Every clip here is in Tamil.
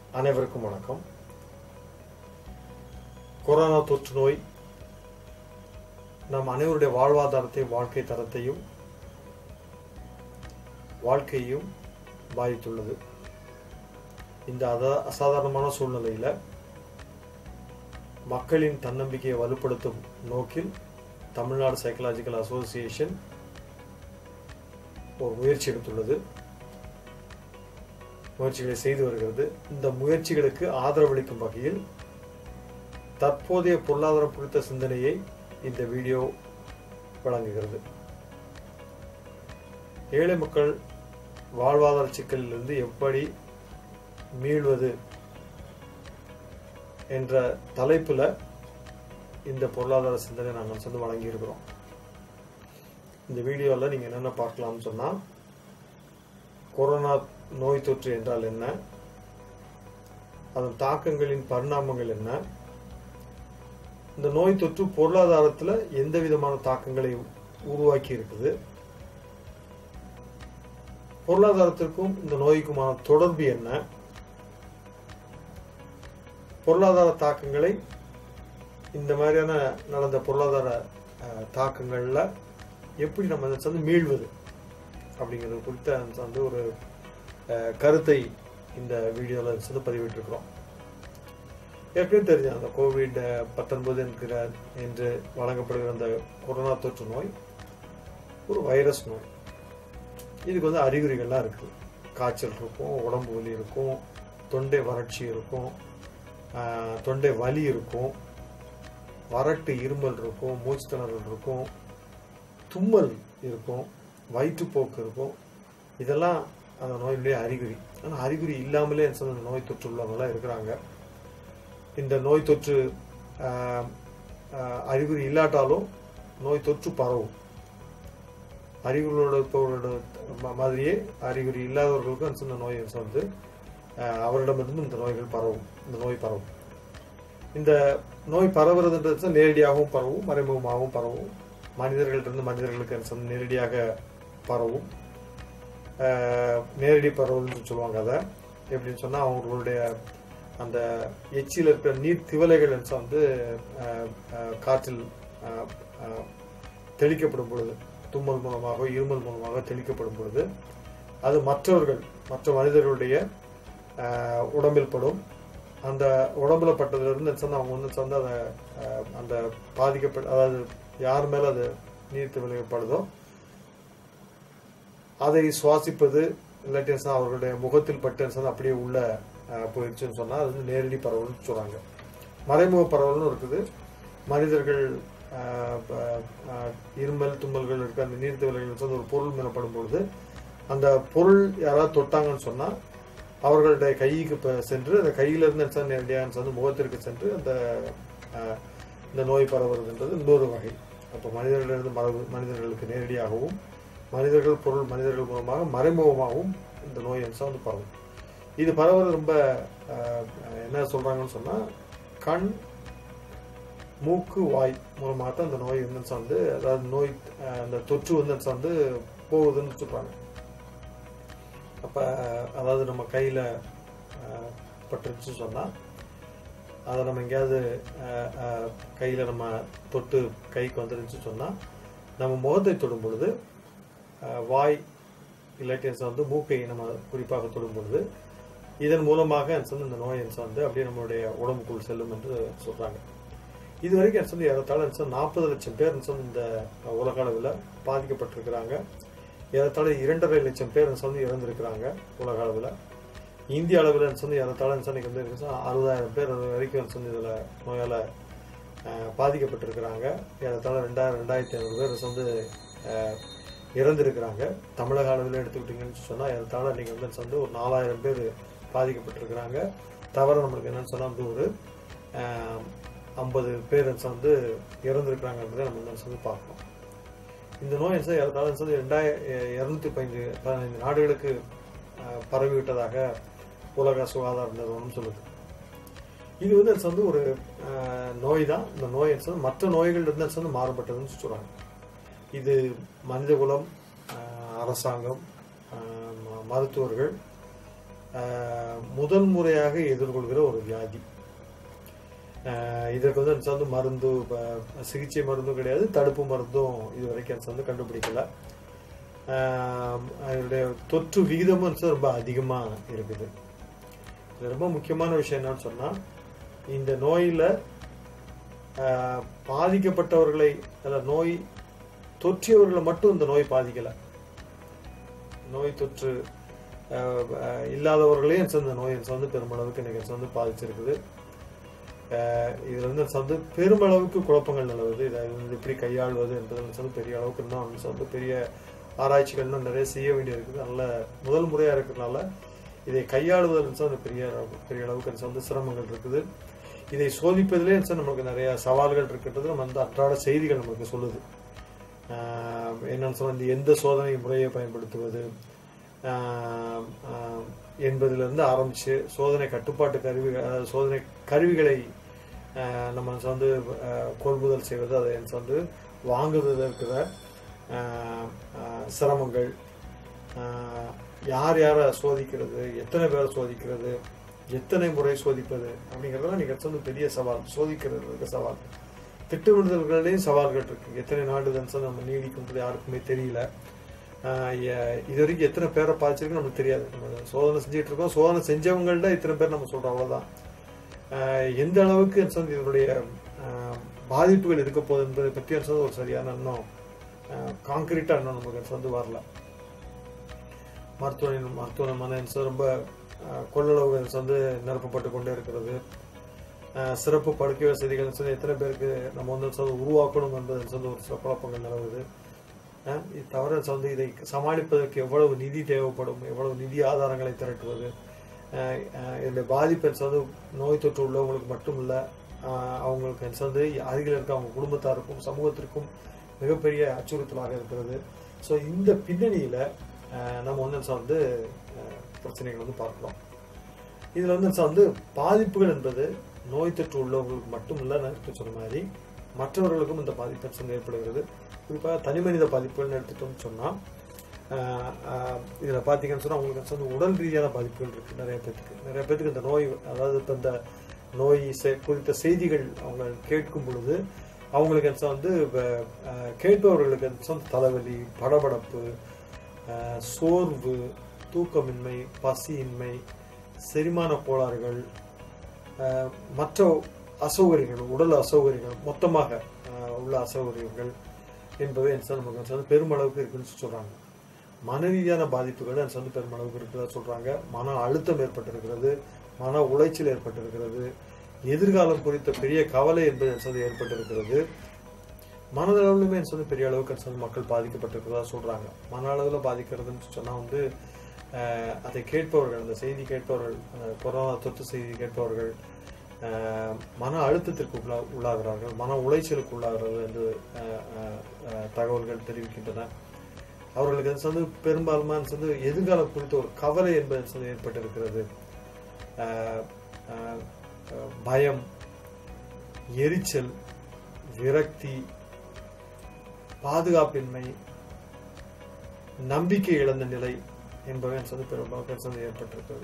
அனைவருக்கும் வணக்கம் கொரோனா தொற்று நோய் நம் அனைவருடைய வாழ்வாதாரத்தையும் வாழ்க்கை தரத்தையும் வாழ்க்கையையும் பாதித்துள்ளது இந்த அத அசாதாரணமான சூழ்நிலையில மக்களின் தன்னம்பிக்கையை வலுப்படுத்தும் நோக்கில் தமிழ்நாடு சைக்கலாஜிக்கல் அசோசியேஷன் ஒரு முயற்சி எடுத்துள்ளது முயற்சிகளை செய்து வருகிறது இந்த முயற்சிகளுக்கு ஆதரவளிக்கும் வகையில் தற்போதைய பொருளாதாரம் குறித்த சிந்தனையை இந்த வீடியோ வழங்குகிறது ஏழை மக்கள் வாழ்வாதார சிக்கலிலிருந்து எப்படி மீள்வது என்ற தலைப்புல இந்த பொருளாதார சிந்தனை நாங்கள் வந்து வழங்கி இருக்கிறோம் இந்த வீடியோவில் நீங்கள் என்னென்ன பார்க்கலாம்னு சொன்னால் கொரோனா நோய் தொற்று என்றால் என்ன அதன் தாக்கங்களின் பரிணாமங்கள் என்ன இந்த நோய் தொற்று பொருளாதாரத்தில் எந்த விதமான தாக்கங்களை உருவாக்கி இருக்குது பொருளாதாரத்திற்கும் இந்த நோய்க்குமான தொடர்பு என்ன பொருளாதார தாக்கங்களை இந்த மாதிரியான நடந்த பொருளாதார அஹ், தாக்கங்கள்ல எப்படி நம்ம அதை வந்து மீள்வது அப்படிங்கிறது குறித்த வந்து ஒரு அஹ், கருத்தை இந்த வீடியோவில் வந்து பதிவிட்டிருக்கிறோம் ஏற்கனவே தெரிஞ்ச அந்த கோவிட் பத்தொன்பது என்கிற என்று வழங்கப்படுகிற அந்த கொரோனா தொற்று நோய் ஒரு வைரஸ் நோய் இதுக்கு வந்து அறிகுறிகள்லாம் இருக்குது காய்ச்சல் இருக்கும் உடம்பு வலி இருக்கும் தொண்டை வறட்சி இருக்கும் ஆஹ், தொண்டை வலி இருக்கும் வறட்டு இருமல் இருக்கும் மூச்சு திணறல் இருக்கும் தும்மல் இருக்கும் வயிற்றுப்போக்கு இருக்கும் இதெல்லாம் அந்த நோயினுடைய அறிகுறி ஆனால் அறிகுறி இல்லாமலே சில நோய் தொற்று உள்ளவங்களாம் இருக்கிறாங்க இந்த நோய் தொற்று ஆஹ், ஆஹ், அறிகுறி இல்லாட்டாலும் நோய் தொற்று பரவும் அறிகுறிகளோட இருப்பவர்களோட ம- மாதிரியே அறிகுறி இல்லாதவர்களுக்கும் அந்த சின்ன நோய் வந்து ஆஹ், அவரிடமிருந்து இந்த நோய்கள் பரவும் இந்த நோய் பரவும் இந்த நோய் பரவுறதுன்றது நேரடியாகவும் பரவும் மறைமுகமாகவும் பரவும் மனிதர்களிலிருந்து மனிதர்களுக்கு அது வந்து நேரடியாக பரவும் ஆஹ், நேரடி பரவல்னு சொல்லுவாங்க அதை எப்படின்னு சொன்னா அவங்களுடைய அந்த எச்சியில் இருக்கிற நீர் திவலைகள் வந்து ஆஹ், ஆஹ், காற்றில் ஆஹ், ஆஹ், தெளிக்கப்படும் பொழுது தும்மல் மூலமாக இருமல் மூலமாக தெளிக்கப்படும் பொழுது அது மற்றவர்கள் மற்ற மனிதர்களுடைய ஆஹ், உடம்பில் படும் அந்த உடம்புல பட்டதுலேருந்து சொன்ன அவங்க வந்து சொந்த அந்த ஆஹ், அந்த பாதிக்கப்பட்ட அதாவது யார் மேல அது நீர் திவலைப்படுதோ அதை சுவாசிப்பது இல்லாட்டி சொன்னா அவர்களுடைய முகத்தில் பட்டு சொன்னா அப்படியே உள்ள அஹ், போயிடுச்சுன்னு சொன்னா அது வந்து நேரடி பரவல்னு சொல்றாங்க மறைமுக பரவல்னு இருக்குது மனிதர்கள் அஹ், ப- அஹ், இருமல் தும்மல்கள் இருக்க அந்த நீர்த்தவலைகள் வந்து ஒரு பொருள் மேலப்படும் பொழுது அந்த பொருள் யாராவது தொட்டாங்கன்னு சொன்னா அவர்களுடைய கைக்கு ப- சென்று அந்த கையில இருந்து என்ன சொன்னா நேரடியாக வந்து முகத்திற்கு சென்று அந்த அஹ், இந்த நோய் பரவுறதுன்றது இன்னொரு வகை அப்போ மனிதர்களிலிருந்து மரபு மனிதர்களுக்கு நேரடியாகவும் மனிதர்கள் பொருள் மனிதர்கள் மூலமாக மறைமுகமாகவும் இந்த நோய் அம்சம் வந்து பரவும் இது பரவுறது ரொம்ப அஹ், என்ன சொல்றாங்கன்னு சொன்னா கண் மூக்கு வாய் மூலமாக தான் இந்த நோய் வந்து வந்து அதாவது நோய் அஹ், அந்த தொற்று வந்து வந்து போகுதுன்னு சொல்றாங்க அப்ப அதாவது நம்ம கையில அஹ், பட்டுருச்சு சொன்னா அதை நம்ம எங்கேயாவது அஹ், அஹ், கையில நம்ம தொட்டு கைக்கு வந்துருச்சு சொன்னா நம்ம முகத்தை தொடும் பொழுது அஹ், வாய் இல்லாட்டி வந்து மூக்கை நம்ம குறிப்பாக தொடும் பொழுது இதன் மூலமாக வந்து இந்த நோய் வந்து அப்படியே நம்மளுடைய உடம்புக்குள் செல்லும் என்று சொல்றாங்க இது வரைக்கும் வந்து ஏறத்தாழ நாற்பது லட்சம் பேர் வந்து இந்த உலக அளவில் பாதிக்கப்பட்டிருக்கிறாங்க ஏறத்தாழ இரண்டரை லட்சம் பேர் வந்து இறந்திருக்கிறாங்க உலக அளவில் இந்திய அளவில் வந்து ஏறத்தாழ இன்னைக்கு வந்து இருக்கு அறுபதாயிரம் பேர் வரைக்கும் வந்து இதில் நோயால் அஹ், பாதிக்கப்பட்டிருக்கிறாங்க ஏறத்தாழ ரெண்டாயிரம் ரெண்டாயிரத்தி ஐநூறு பேர் வந்து அஹ், இறந்திருக்கிறாங்க தமிழக அளவில் எடுத்துக்கிட்டிங்கன்னு சொன்னால் ஏறத்தாழ இன்னைக்கு வந்து வந்து ஒரு நாலாயிரம் பேர் பாதிக்கப்பட்டிருக்கிறாங்க தவிர நம்மளுக்கு என்னன்னு சொன்னால் வந்து ஒரு ஐம்பது பேர் வந்து இறந்திருக்கிறாங்கன்றதை நம்ம வந்து வந்து பார்க்கணும் இந்த நோய் சார் ஏறத்தாழ வந்து ரெண்டாயிரம் இரநூத்தி பதினஞ்சு பதினைந்து நாடுகளுக்கு அஹ், பரவிவிட்டதாக உலக சுகாதார நிறுவனம் சொல்லுது இது வந்து அது வந்து ஒரு நோய் தான் இந்த நோய் வந்து மற்ற நோய்கள் இருந்து அது வந்து மாறுபட்டதுன்னு சொல்றாங்க இது மனிதகுலம் அஹ், அரசாங்கம் அஹ், ம- மருத்துவர்கள் ஆஹ், முதல் முறையாக எதிர்கொள்கிற ஒரு வியாதி ஆஹ், இதற்கு வந்து எனக்கு வந்து மருந்து ப- சிகிச்சை மருந்தும் கிடையாது தடுப்பு மருந்தும் இது வரைக்கும் எனக்கு வந்து கண்டுபிடிக்கல ஆஹ், அதனுடைய தொற்று விகிதமும் வந்து ரொம்ப அதிகமா இருக்குது இது ரொம்ப முக்கியமான விஷயம் என்னன்னு சொன்னா இந்த நோயில ஆஹ், பாதிக்கப்பட்டவர்களை அல்ல நோய் தொற்றியவர்களை மட்டும் இந்த நோய் பாதிக்கல நோய் தொற்று ஆஹ், ஆஹ், இல்லாதவர்களையும் இந்த நோய் வந்து பெருமளவுக்கு இன்னைக்கு வந்து பாதிச்சிருக்குது ஆஹ், இதுல வந்து வந்து பெருமளவுக்கு குழப்பங்கள் நிலவுது இதை வந்து எப்படி கையாள்வது என்பது வந்து பெரிய அளவுக்கு இன்னும் வந்து பெரிய ஆராய்ச்சிகள் இன்னும் நிறைய செய்ய வேண்டியிருக்குது நல்ல முதல் முறையா இருக்கிறதுனால இதை கையாளுவதில் வந்து பெரிய அளவு- பெரிய அளவுக்கு வந்து சிரமங்கள் இருக்குது இதை சோதிப்பதிலே வந்து நமக்கு நிறைய சவால்கள் இருக்கின்றது நம்ம வந்து அன்றாட செய்திகள் நமக்கு சொல்லுது ஆஹ் என்னன்னு சொன்னா இந்த எந்த சோதனை முறையை பயன்படுத்துவது ஆஹ் ஆஹ் என்பதிலிருந்து ஆரம்பிச்சு சோதனை கட்டுப்பாட்டு கருவிகள் அதாவது சோதனை கருவிகளை ஆஹ் நம்ம வந்து ஆஹ் கொள்முதல் செய்வது அதை வந்து வாங்குவதில் இருக்கிற ஆஹ் ஆஹ் சிரமங்கள் ஆஹ் யார் யாரை சோதிக்கிறது எத்தனை பேரை சோதிக்கிறது எத்தனை முறை சோதிப்பது அப்படிங்கிறதெல்லாம் நீங்க வந்து பெரிய சவால் சோதிக்கிறது இருக்க சவால் திட்டமிடுதல்களையும் சவால்கள் இருக்கு எத்தனை நாடு தான் நம்ம நீடிக்கும்ன்றது யாருக்குமே தெரியல ஆஹ் எ- இது வரைக்கும் எத்தனை பேரை பாதிச்சிருக்கு நமக்கு தெரியாது நம்ம சோதனை செஞ்சுட்டு இருக்கோம் சோதனை செஞ்சவங்கள்ட்ட இத்தனை பேர் நம்ம சொல்றோம் அவ்வளவுதான் ஆஹ் எந்த அளவுக்கு வந்து இதனுடைய ஆஹ் பாதிப்புகள் இருக்க போகுது என்பதை பற்றி வந்து ஒரு சரியான இன்னும் காங்கிரீட்டா இன்னும் நமக்கு வந்து வரல மருத்துவ மருத்துவமனை வந்து ரொம்ப ஆஹ் கொள்ளளவுகள் வந்து நிரப்பப்பட்டு கொண்டே இருக்கிறது ஆஹ் சிறப்பு படுக்கை வசதிகள் வந்து எத்தனை பேருக்கு நம்ம வந்து வந்து உருவாக்கணும் என்பது வந்து ஒரு சில குழப்பங்கள் நிலவுது ஆஹ் இது தவிர வந்து இதை சமாளிப்பதற்கு எவ்வளவு நிதி தேவைப்படும் எவ்வளவு நிதி ஆதாரங்களை திரட்டுவது ஆஹ் ஆஹ் இதனுடைய பாதிப்பு வந்து நோய் தொற்று உள்ளவங்களுக்கு மட்டும் இல்ல ஆஹ் அவங்களுக்கு வந்து அருகில் இருக்க அவங்க குடும்பத்தாருக்கும் சமூகத்திற்கும் மிகப்பெரிய அச்சுறுத்தலாக இருக்கிறது ஸோ இந்த பின்னணியில ஆஹ் நம்ம வந்து வந்து ஆஹ் பிரச்சனைகள் வந்து பார்க்கிறோம் இதுல வந்து வந்து பாதிப்புகள் என்பது நோய் தொற்று உள்ளவங்களுக்கு மட்டும் இல்ல நான் இப்ப சொன்ன மாதிரி மற்றவர்களுக்கும் இந்த பாதிப்பு வந்து ஏற்படுகிறது குறிப்பாக தனி மனித பாதிப்புகள்னு எடுத்துட்டோம்னு சொன்னா ஆஹ் ஆஹ் இதுல பாத்தீங்கன்னு சொன்னா உங்களுக்கு வந்து உடல் ரீதியான பாதிப்புகள் இருக்கு நிறைய பேத்துக்கு நிறைய பேத்துக்கு இந்த நோய் அதாவது இப்ப இந்த நோய் செ- குறித்த செய்திகள் அவங்க கேட்கும் பொழுது அவங்களுக்கு வந்து வந்து வ- ஆஹ் கேட்பவர்களுக்கு வந்து தலைவலி படபடப்பு ஆஹ் சோர்வு தூக்கமின்மை பசியின்மை செரிமான கோளாறுகள் ஆஹ் மற்ற அசௌகரியங்கள் உடல் அசௌகரியங்கள் மொத்தமாக ஆஹ் உள்ள அசௌகரியங்கள் என்பவை வந்து நமக்கு வந்து பெருமளவுக்கு இருக்குன்னு சொல்றாங்க மன ரீதியான பாதிப்புகள் அது வந்து பெருமளவுக்கு இருக்கிறதா சொல்றாங்க மன அழுத்தம் ஏற்பட்டிருக்கிறது மன உளைச்சல் ஏற்பட்டிருக்கிறது எதிர்காலம் குறித்த பெரிய கவலை என்பது எனக்கு வந்து ஏற்பட்டிருக்கிறது மனதளவுலுமே எனக்கு வந்து பெரிய அளவுக்கு எனக்கு வந்து மக்கள் பாதிக்கப்பட்டிருக்கிறதா சொல்றாங்க மன அளவில் பாதிக்கிறதுன்னு சொன்னா வந்து ஆஹ், அதை கேட்பவர்கள் அந்த செய்தி கேட்பவர்கள் அந்த கொரோனா தொற்று செய்தி கேட்பவர்கள் ஆஹ், மன அழுத்தத்திற்கு உள்ளா உள்ளாகிறார்கள் மன உளைச்சலுக்கு உள்ளாகிறார்கள் என்று ஆஹ், ஆஹ், ஆஹ், தகவல்கள் தெரிவிக்கின்றன அவர்களுக்கு அது வந்து பெரும்பாலுமான வந்து எதிர்காலம் குறித்த ஒரு கவலை என்பது வந்து ஏற்பட்டிருக்கிறது ஆஹ், ஆஹ், ஆஹ், பயம் எரிச்சல் விரக்தி பாதுகாப்பின்மை நம்பிக்கை இழந்த நிலை என்பவை எனக்கு வந்து பெரும்பாலும் வந்து ஏற்பட்டிருக்கிறது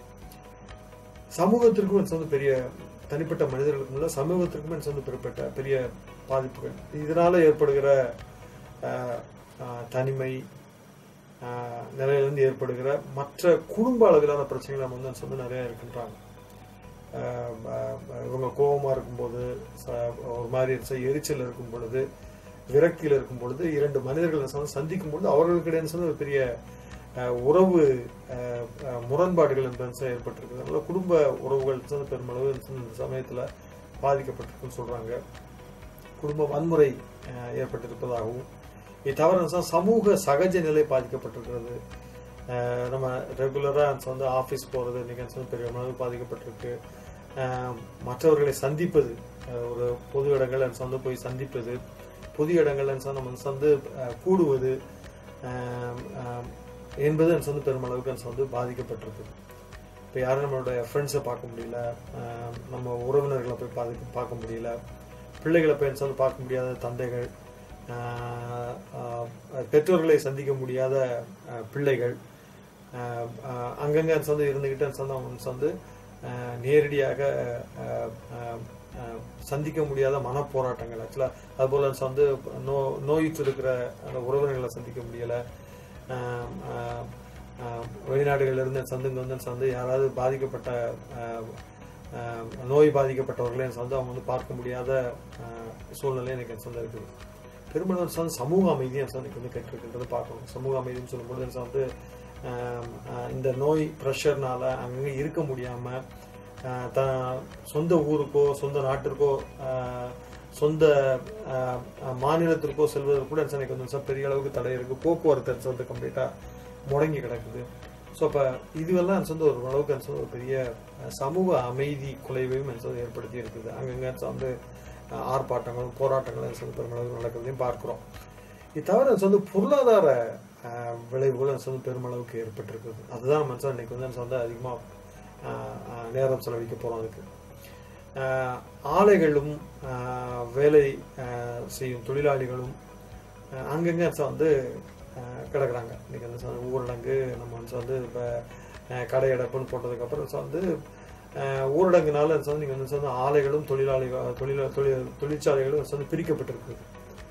சமூகத்திற்கும் எனக்கு வந்து பெரிய தனிப்பட்ட மனிதர்களுக்கும் இல்ல சமூகத்திற்கும் எனக்கு வந்து பெறப்பட்ட பெரிய பாதிப்புகள் இதனால ஏற்படுகிற ஆஹ், ஆஹ், தனிமை ஆஹ், நிலையிலிருந்து ஏற்படுகிற மற்ற குடும்ப அளவிலான பிரச்சனைகள் நம்ம வந்து வந்து நிறைய இருக்கின்றாங்க ஆஹ், ஆஹ், இவங்க கோபமா இருக்கும்போது ச- ஒரு மாதிரி ச- எரிச்சல் இருக்கும் பொழுது விரக்தியில் இருக்கும் பொழுது இரண்டு மனிதர்களை வந்து சந்திக்கும் பொழுது அவர்களுக்கிடையே வந்து ஒரு பெரிய ஆஹ், உறவு ஆஹ், ஆஹ், முரண்பாடுகள் என்பது வந்து ஏற்பட்டிருக்கு அதனால குடும்ப உறவுகள் வந்து பெருமளவு இந்த சமயத்துல பாதிக்கப்பட்டிருக்குன்னு சொல்றாங்க குடும்ப வன்முறை ஆஹ், ஏற்பட்டிருப்பதாகவும் இது தவிர வந்து சமூக சகஜ நிலை பாதிக்கப்பட்டிருக்கிறது ஆஹ், நம்ம ரெகுலரா வந்து ஆபீஸ் போறது இன்னைக்கு வந்து பெரிய அளவு பாதிக்கப்பட்டிருக்கு ஆஹ், மற்றவர்களை சந்திப்பது ஆஹ், ஒரு பொது இடங்கள் வந்து போய் சந்திப்பது பொது இடங்கள் நம்ம வந்து ஆஹ், கூடுவது ஆஹ், ஆஹ், என்பது எனக்கு வந்து பெருமளவுக்கு எனக்கு வந்து பாதிக்கப்பட்டிருக்கு இப்போ யாரும் நம்மளோட ஃப்ரெண்ட்ஸை பார்க்க முடியல ஆஹ், நம்ம உறவினர்களை போய் பார்க்க பார்க்க முடியல பிள்ளைகளை போய் எனக்கு வந்து பார்க்க முடியாத தந்தைகள் ஆஹ், ஆஹ், பெற்றோர்களை சந்திக்க முடியாத ஆஹ், பிள்ளைகள் அஹ், அஹ், அங்கங்க அது வந்து இருந்துகிட்டு அது வந்து அவங்க வந்து அஹ், நேரடியாக அஹ், அஹ், அஹ், சந்திக்க முடியாத மனப்போராட்டங்கள் ஆக்சுவலா அதுபோல அது வந்து நோ நோயுற்று இருக்கிற அந்த உறவினர்களை சந்திக்க முடியல அஹ், அஹ், அஹ், வெளிநாடுகள்ல இருந்து சந்து இங்க வந்து சந்து யாராவது பாதிக்கப்பட்ட அஹ், அஹ், நோய் பாதிக்கப்பட்டவர்களே வந்து அவங்க வந்து பார்க்க முடியாத அஹ், சூழ்நிலை எனக்கு எனக்கு வந்து இருக்குது பெரும்பாலும் வந்து சமூக அமைதி எனக்கு வந்து வந்து கேட்டிருக்கின்றது பார்க்கணும் சமூக அமைதின்னு சொல்லும்போது எனக்கு வந்து ஆம், ஆஹ், இந்த நோய் ப்ரெஷர்னால அங்கங்கே இருக்க முடியாம ஆஹ், த சொந்த ஊருக்கோ சொந்த நாட்டிற்கோ ஆஹ், சொந்த ஆஹ், ஆஹ், மாநிலத்திற்கோ செல்வதற்கு கூட எனக்கு வந்து சார் பெரிய அளவுக்கு தடை இருக்கு போக்குவரத்து எனக்கு வந்து கம்ப்ளீட்டா முடங்கி கிடக்குது ஸோ அப்போ இதுவெல்லாம் எனக்கு வந்து ஒரு அளவுக்கு எனக்கு வந்து ஒரு பெரிய அஹ், சமூக அமைதி குலைவையும் எனக்கு வந்து ஏற்படுத்தி இருக்குது அங்கங்க எனக்கு வந்து அஹ், ஆர்ப்பாட்டங்களும் போராட்டங்களும் எனக்கு வந்து பெருமளவு நடக்கிறதையும் பார்க்கிறோம் இது தவிர எனக்கு வந்து பொருளாதார அஹ், விளைவுகள் எனக்கு வந்து பெருமளவுக்கு ஏற்பட்டிருக்குது அதுதான் நம்ம வந்து இன்னைக்கு வந்து எனக்கு வந்து அதிகமாக நேரம் செலவழிக்க போகிறோம் அதுக்கு அஹ், ஆலைகளும் அஹ், வேலை அஹ், செய்யும் தொழிலாளிகளும் அஹ், அங்கங்க எனக்கு வந்து அஹ், கிடக்குறாங்க இன்னைக்கு வந்து சொந்த ஊரடங்கு நம்ம வந்து வந்து இப்போ கடை அடைப்புன்னு போட்டதுக்கப்புறம் வந்து அஹ், ஊரடங்குனால எனக்கு வந்து நீங்கள் வந்து சொந்த ஆலைகளும் தொழிலாளிகள் தொழிலா தொழில் தொழிற்சாலைகளும் வந்து பிரிக்கப்பட்டிருக்குது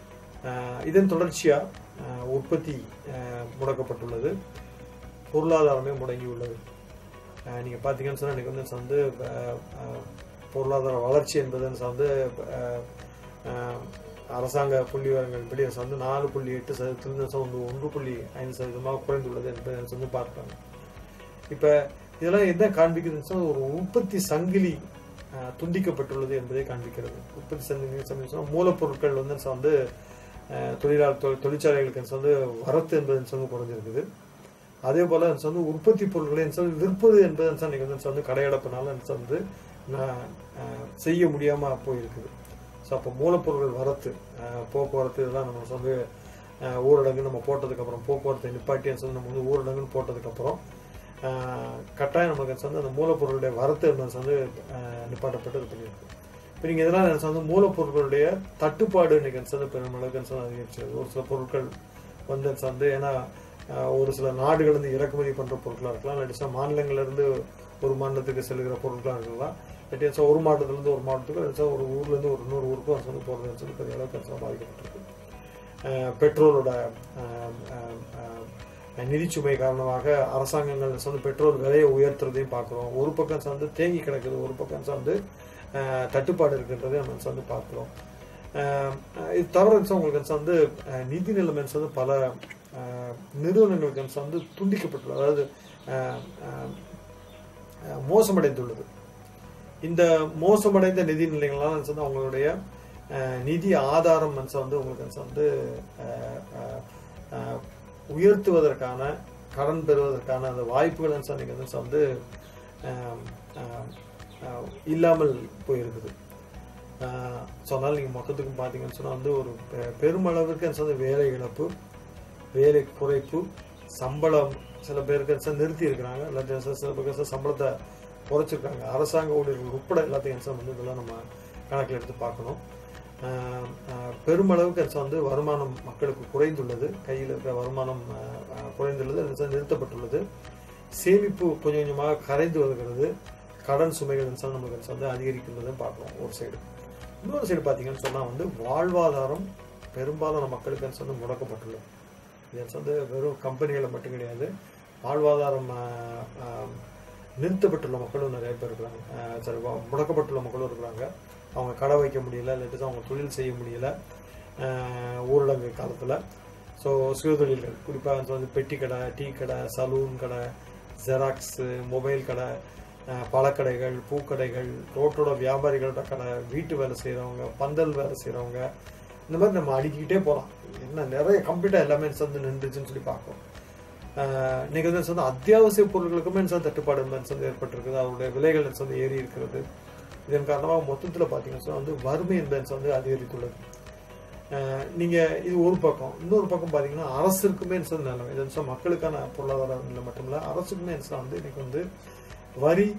அஹ் இதன் தொடர்ச்சியா அஹ் உற்பத்தி அஹ் முடக்கப்பட்டுள்ளது பொருளாதாரமே முடங்கியுள்ளது அஹ் நீங்க பாத்தீங்கன்னு சொன்னா இன்னைக்கு வந்து வந்து அஹ், அஹ், பொருளாதார வளர்ச்சி என்பது வந்து அஹ், அஹ், அரசாங்க புள்ளி விவரங்கள் படி அது வந்து நாலு புள்ளி எட்டு சதவீதத்திலிருந்து வந்து ஒன்று புள்ளி ஐந்து சதவீதமாக குறைந்துள்ளது என்பதை வந்து பார்க்கிறாங்க இப்ப இதெல்லாம் என்ன காண்பிக்குதுன்னு சொன்னா ஒரு உற்பத்தி சங்கிலி அஹ், துண்டிக்கப்பட்டுள்ளது என்பதை காண்பிக்கிறது உற்பத்தி சங்கிலி சங்கிலி சொன்னா மூலப்பொருட்கள் வந்து வந்து அஹ், தொழிலாளர் தொ- தொழிற்சாலைகளுக்கு வந்து வரத்து என்பது வந்து குறைஞ்சிருக்குது அதே போல வந்து உற்பத்தி பொருட்களை வந்து விற்பது என்பது வந்து இன்னைக்கு வந்து வந்து கடையடைப்புனால வந்து நான், அஹ், செய்ய முடியாம போயிருக்குது ஸோ அப்போ மூலப்பொருட்கள் வரத்து அஹ், போக்குவரத்து இதெல்லாம் நம்ம வந்து அஹ், ஊரடங்கு நம்ம போட்டதுக்கு அப்புறம் போக்குவரத்தை நிப்பாட்டி சொல்லி நம்ம வந்து ஊரடங்குன்னு போட்டதுக்கு அப்புறம் அஹ், கட்டாயம் நமக்கு வந்து அந்த மூலப்பொருளுடைய வரத்து என்பது வந்து அஹ், நிப்பாட்டப்பட்டு இது பண்ணியிருக்கு இப்போ நீங்கள் இதெல்லாம் எனக்கு வந்து மூலப்பொருட்களுடைய தட்டுப்பாடு இன்னைக்கு எனக்கு வந்து பெருமளவுக்கு எனக்கு வந்து அதிகரிச்சிருக்கு ஒரு சில பொருட்கள் வந்து எனக்கு வந்து ஏன்னா அஹ், ஒரு சில நாடுகள் இருந்து இறக்குமதி பண்ற பொருட்களா இருக்கலாம் இல்லாட்டி மாநிலங்கள்ல இருந்து ஒரு மாநிலத்துக்கு செல்கிற பொருட்களா இருக்கலாம் இல்லாட்டி ஒரு மாவட்டத்துல இருந்து ஒரு மாவட்டத்துக்கு இல்லாட்டி ஒரு ஊர்ல இருந்து ஒரு இன்னொரு ஊருக்கும் அது வந்து போறது சொல்லி பெரிய அளவுக்கு அது பாதிக்கப்பட்டிருக்கு அஹ், பெட்ரோலோட அஹ், அஹ், அஹ், நிதிச்சுமை காரணமாக அரசாங்கங்கள் வந்து பெட்ரோல் விலையை உயர்த்துறதையும் பார்க்குறோம் ஒரு பக்கம் வந்து தேங்கி கிடக்குது ஒரு பக்கம் வந்து அஹ், தட்டுப்பாடு இருக்கின்றதை நம்ம வந்து பார்க்குறோம் அஹ், இது தவிர உங்களுக்கு வந்து அஹ், நிதி நிலைமை வந்து பல அஹ், நிறுவனங்களுக்கு வந்து துண்டிக்கப்பட்டுள்ளது அதாவது அஹ், அஹ், அஹ், மோசமடைந்துள்ளது இந்த மோசமடைந்த நிதி நிலைகளால் வந்து அவங்களுடைய அஹ், நிதி ஆதாரம் வந்து உங்களுக்கு வந்து அஹ், அஹ், அஹ், உயர்த்துவதற்கான கடன் பெறுவதற்கான அந்த வாய்ப்புகள் வந்து இன்னைக்கு வந்து வந்து அஹ், அஹ், அஹ், இல்லாமல் போயிருக்குது ஸோ அதனால நீங்கள் மொத்தத்துக்கும் பார்த்தீங்கன்னு சொன்னால் வந்து ஒரு பெ- பெருமளவுக்கு வந்து வேலை இழப்பு வேலை குறைப்பு சம்பளம் சில பேருக்கு வந்து நிறுத்தி இருக்கிறாங்க இல்லாட்டி சில சில பேருக்கு வந்து சம்பளத்தை குறைச்சிருக்காங்க அரசாங்க ஊழியர்கள் உட்பட எல்லாத்தையும் வந்து வந்து இதெல்லாம் நம்ம கணக்கில் எடுத்து பார்க்கணும் ஆஹ் ஆஹ் பெருமளவுக்கு அது வந்து வருமானம் மக்களுக்கு குறைந்துள்ளது கையில் இருக்கிற வருமானம் ஆஹ் ஆஹ் குறைந்துள்ளது அது வந்து நிறுத்தப்பட்டுள்ளது சேமிப்பு கொஞ்சம் கொஞ்சமாக கரைந்து வருகிறது கடன் சுமைகள் வந்து நமக்கு வந்து அதிகரிக்கின்றதை பார்க்கலாம் ஒரு சைடு இன்னொரு சைடு பார்த்தீங்கன்னு சொன்னால் வந்து வாழ்வாதாரம் பெரும்பாலான மக்களுக்கு வந்து முடக்கப்பட்டுள்ளது இது வந்து வெறும் கம்பெனிகளை மட்டும் கிடையாது வாழ்வாதாரம் ஆஹ், ஆஹ், நிறுத்தப்பட்டுள்ள மக்களும் நிறைய பேர் இருக்கிறாங்க ஆஹ், சரி வா- முடக்கப்பட்டுள்ள மக்களும் இருக்கிறாங்க அவங்க கடை வைக்க முடியல இல்லாட்டி அவங்க தொழில் செய்ய முடியல ஆஹ், ஊரடங்கு காலத்தில் ஸோ சுயதொழில்கள் குறிப்பாக வந்து பெட்டி கடை டீ கடை சலூன் கடை ஜெராக்ஸு மொபைல் கடை ஆஹ், பழக்கடைகள் பூக்கடைகள் ரோட்டோட வியாபாரிகளோட கடை வீட்டு வேலை செய்கிறவங்க பந்தல் வேலை செய்கிறவங்க இந்த மாதிரி நம்ம அடுக்கிக்கிட்டே போகலாம் என்ன நிறைய கம்ப்ளீட்டாக எல்லாமே வந்து நின்றுச்சுன்னு சொல்லி பார்க்கணும் ஆஹ் இன்னைக்கு வந்து வந்து அத்தியாவசிய பொருட்களுக்குமே வந்து தட்டுப்பாடு வந்து ஏற்பட்டிருக்குது அவருடைய விலைகள் வந்து ஏறி இருக்கிறது இதன் காரணமாக மொத்தத்தில் பார்த்தீங்கன்னா சொன்னா வந்து வறுமை என்பது வந்து அதிகரித்துள்ளது ஆஹ் நீங்க இது ஒரு பக்கம் இன்னொரு பக்கம் பார்த்தீங்கன்னா அரசுக்குமே வந்து நிலைமை இது வந்து மக்களுக்கான பொருளாதார நிலை மட்டுமில்ல அரசுக்குமே வந்து இன்னைக்கு வந்து வரி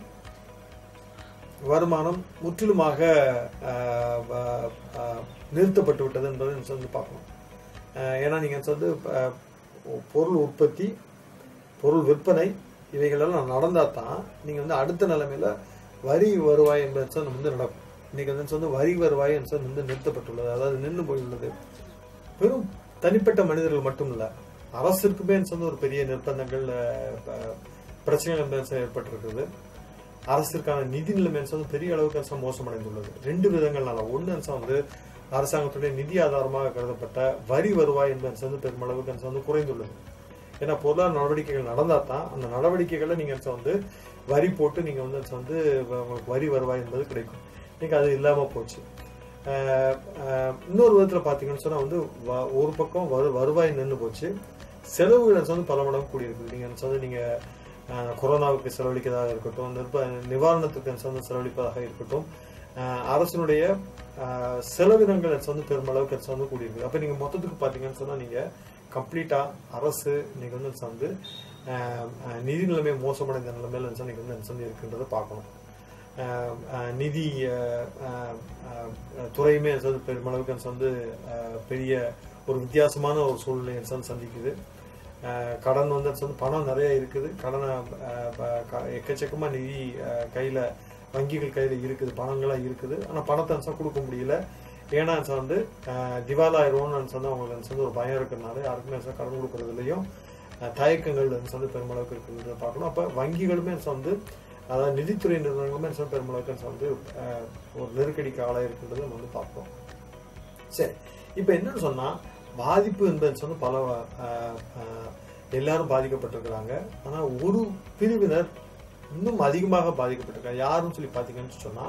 வருமானம் முற்றிலுமாக ஆஹ், வ- ஆஹ், நிறுத்தப்பட்டு விட்டது என்பதை நம்ம வந்து பார்க்கணும் ஆஹ், ஏன்னா நீங்கள் வந்து ஆஹ், பொருள் உற்பத்தி பொருள் விற்பனை இவைகளெல்லாம் நடந்தா தான் நீங்க வந்து அடுத்த நிலைமையில வரி வருவாய் என்பது வந்து வந்து நடக்கும் இன்னைக்கு வந்து வந்து வரி வருவாய் என்பது வந்து நிறுத்தப்பட்டுள்ளது அதாவது நின்று போயுள்ளது வெறும் தனிப்பட்ட மனிதர்கள் மட்டும் இல்ல அரசிற்குமே வந்து ஒரு பெரிய நிர்பந்தங்கள் அஹ், ப- பிரச்சனைகள் என்பது ஏற்பட்டிருக்குது அரசிற்கான நிதி நிலைமை வந்து பெரிய அளவுக்கு அரசு மோசமடைந்துள்ளது ரெண்டு விதங்கள்னால ஒண்ணு அரசு வந்து அரசாங்கத்துடைய நிதி ஆதாரமாக கருதப்பட்ட வரி வருவாய் என்பது வந்து பெருமளவுக்கு அரசு வந்து குறைந்துள்ளது ஏன்னா பொருளாதார நடவடிக்கைகள் நடந்தா தான் அந்த நடவடிக்கைகளை நீங்க அரசு வந்து வரி போட்டு நீங்க வந்து அரசு வந்து உங்களுக்கு வரி வருவாய் என்பது கிடைக்கும் இன்னைக்கு அது இல்லாம போச்சு ஆஹ் ஆஹ் இன்னொரு விதத்துல பாத்தீங்கன்னு சொன்னா வந்து வ- ஒரு பக்கம் வரு வருவாய் நின்று போச்சு செலவுகள் வந்து பல மடங்கு கூடியிருக்குது நீங்க வந்து நீங்க ஆஹ் கொரோனாவுக்கு செலவழிக்கிறதாக இருக்கட்டும் நிர்ப நிவாரணத்துக்கு வந்து செலவழிப்பதாக இருக்கட்டும் ஆஹ் அரசினுடைய ஆஹ் செலவினங்கள் வந்து பெருமளவுக்கு வந்து கூடியிருக்கு அப்ப நீங்க மொத்தத்துக்கு பாத்தீங்கன்னு சொன்னா நீங்க கம்ப்ளீட்டா அரசு இன்னைக்கு வந்து வந்து ஆஹ் ஆஹ் நிதி நிலைமை மோசமடைந்த நிலைமையில வந்து இன்னைக்கு வந்து வந்து இருக்கின்றதை பார்க்கணும் ஆஹ் ஆஹ் நிதி ஆஹ் ஆஹ் ஆஹ் துறையுமே வந்து பெருமளவுக்கு வந்து ஆஹ் பெரிய ஒரு வித்தியாசமான ஒரு சூழ்நிலையை வந்து சந்திக்குது ஆஹ் கடன் வந்து வந்து பணம் நிறைய இருக்குது கடனை ஆஹ் ப- க- எக்கச்சக்கமா நிதி ஆஹ் கையில வங்கிகள் கையில இருக்குது பணங்கள்லாம் இருக்குது ஆனா பணத்தை வந்து கொடுக்க முடியல ஏன்னா வந்து ஆஹ் திவாலா ஆயிடுவோம்னு வந்து அவங்களுக்கு வந்து ஒரு பயம் இருக்கிறதுனால யாருக்குமே வந்து கடன் கொடுக்கறதுலையும் ஆஹ் தயக்கங்கள் வந்து பெருமளவுக்கு இருக்கிறத பார்க்கணும் அப்ப வங்கிகளுமே வந்து அதாவது நிதித்துறை நிறுவனங்களுமே வந்து பெருமளவுக்கு வந்து ஆஹ் ஒரு நெருக்கடிக்கு ஆளாக இருக்கின்றதை நம்ம வந்து பார்ப்போம் சரி இப்ப என்னன்னு சொன்னா பாதிப்பு என்பது வந்து பல ஆஹ், ஆஹ், எல்லாரும் பாதிக்கப்பட்டிருக்கிறாங்க ஆனா ஒரு பிரிவினர் இன்னும் அதிகமாக பாதிக்கப்பட்டிருக்காங்க யாருன்னு சொல்லி பாத்தீங்கன்னு சொன்னா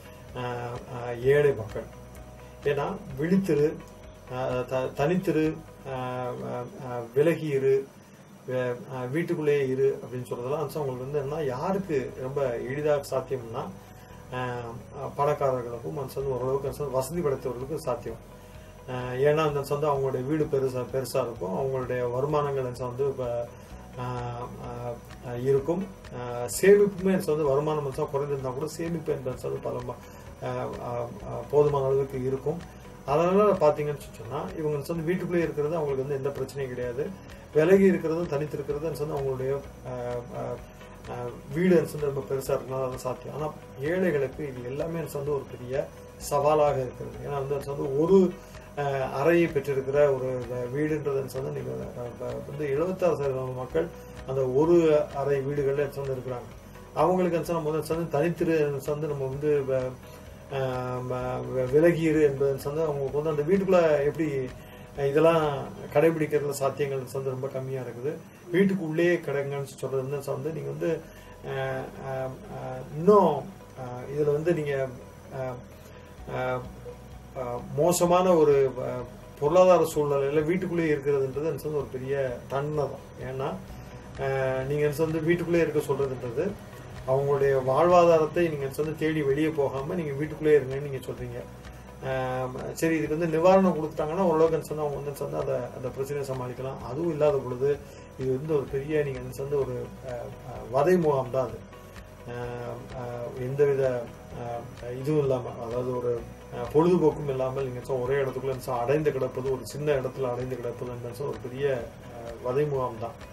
ஆஹ், ஆஹ், ஏழை மக்கள் ஏன்னா விழித்திரு ஆஹ், த- தனித்திரு ஆஹ், ஆஹ், ஆஹ், விலகி இரு வே- ஆஹ், வீட்டுக்குள்ளேயே இரு அப்படின்னு சொல்றதெல்லாம் வந்து அவங்களுக்கு வந்து என்ன யாருக்கு ரொம்ப எளிதாக சாத்தியம்னா ஆஹ், ஆஹ், பணக்காரர்களுக்கும் அது வந்து ஓரளவுக்கு அது வந்து வசதி படைத்தவர்களுக்கும் சாத்தியம் ஆஹ், ஏன்னா அந்த வந்து அவங்களுடைய வீடு பெருசா பெருசா இருக்கும் அவங்களுடைய வருமானங்கள் வந்து வந்து இப்ப, ஆஹ், ஆஹ், ஆஹ், இருக்கும் ஆஹ், சேமிப்புமே வந்து வருமானம் வந்து குறைந்திருந்தா கூட சேமிப்பு என்பது வந்து பல ம- ஆஹ், ஆஹ், ஆஹ், போதுமான அளவுக்கு இருக்கும் அதனால பாத்தீங்கன்னு சொன்னா இவங்க வந்து வீட்டுக்குள்ளே இருக்கிறது அவங்களுக்கு வந்து எந்த பிரச்சனையும் கிடையாது விலகி இருக்கிறதும் தனித்து இருக்கிறதும் வந்து அவங்களுடைய ஆஹ், ஆஹ், ஆஹ், வீடு வந்து ரொம்ப பெருசா இருக்கனால அது சாத்தியம் ஆனா ஏழைகளுக்கு இது எல்லாமே வந்து ஒரு பெரிய சவாலாக இருக்கிறது ஏன்னா வந்து அது வந்து ஒரு ஆஹ், அறையை பெற்றிருக்கிற ஒரு வ- வீடுன்றது வந்து நீங்க ஆஹ், வ- வந்து எழுபத்தாறு சதவீதம் மக்கள் அந்த ஒரு அறை வீடுகள்ல வந்து இருக்கிறாங்க அவங்களுக்கு வந்து நம்ம வந்து வந்து தனித்திரு வந்து நம்ம வந்து வ- ஆஹ், ம- வ- விலகியிரு என்பது வந்து அவங்களுக்கு வந்து அந்த வீட்டுக்குள்ள எப்படி அஹ், இதெல்லாம் கடைபிடிக்கிறதுல சாத்தியங்கள் வந்து ரொம்ப கம்மியா இருக்குது வீட்டுக்கு உள்ளே கிடங்கன்னு சொல்றது வந்து வந்து நீங்க வந்து ஆஹ், ஆஹ், ஆஹ், இன்னும் ஆஹ், இதுல வந்து நீங்க ஆஹ், ஆஹ், ஆஹ், மோசமான ஒரு ஆஹ், பொருளாதார சூழ்நிலையில வீட்டுக்குள்ளேயே இருக்கிறதுன்றது எனக்கு வந்து ஒரு பெரிய தண்டனை தான் ஏன்னா ஆஹ், நீங்க எனக்கு வந்து வீட்டுக்குள்ளே இருக்க சொல்றதுன்றது அவங்களுடைய வாழ்வாதாரத்தை நீங்க எனக்கு வந்து தேடி வெளியே போகாம நீங்க வீட்டுக்குள்ளே இருங்கன்னு நீங்க சொல்றீங்க ஆஹ், சரி இதுக்கு வந்து நிவாரணம் கொடுத்துட்டாங்கன்னா ஓரளவுக்கு எனக்கு வந்து அவங்க வந்து எனக்கு வந்து அதை அந்த பிரச்சனையை சமாளிக்கலாம் அதுவும் இல்லாத பொழுது இது வந்து ஒரு பெரிய நீங்க எனக்கு வந்து ஒரு ஆஹ், ஆஹ், வதை முகாம் தான் அது ஆஹ், ஆஹ், எந்தவித ஆஹ், இதுவும் இல்லாம அதாவது ஒரு ஆஹ், பொழுதுபோக்கும் இல்லாமல் நீங்க சொன்ன ஒரே இடத்துக்குள்ள நிச்சயம் அடைந்து கிடப்பது ஒரு சின்ன இடத்துல அடைந்து கிடப்பது என்பது ஒரு பெரிய ஆஹ், வதை முகாம் தான்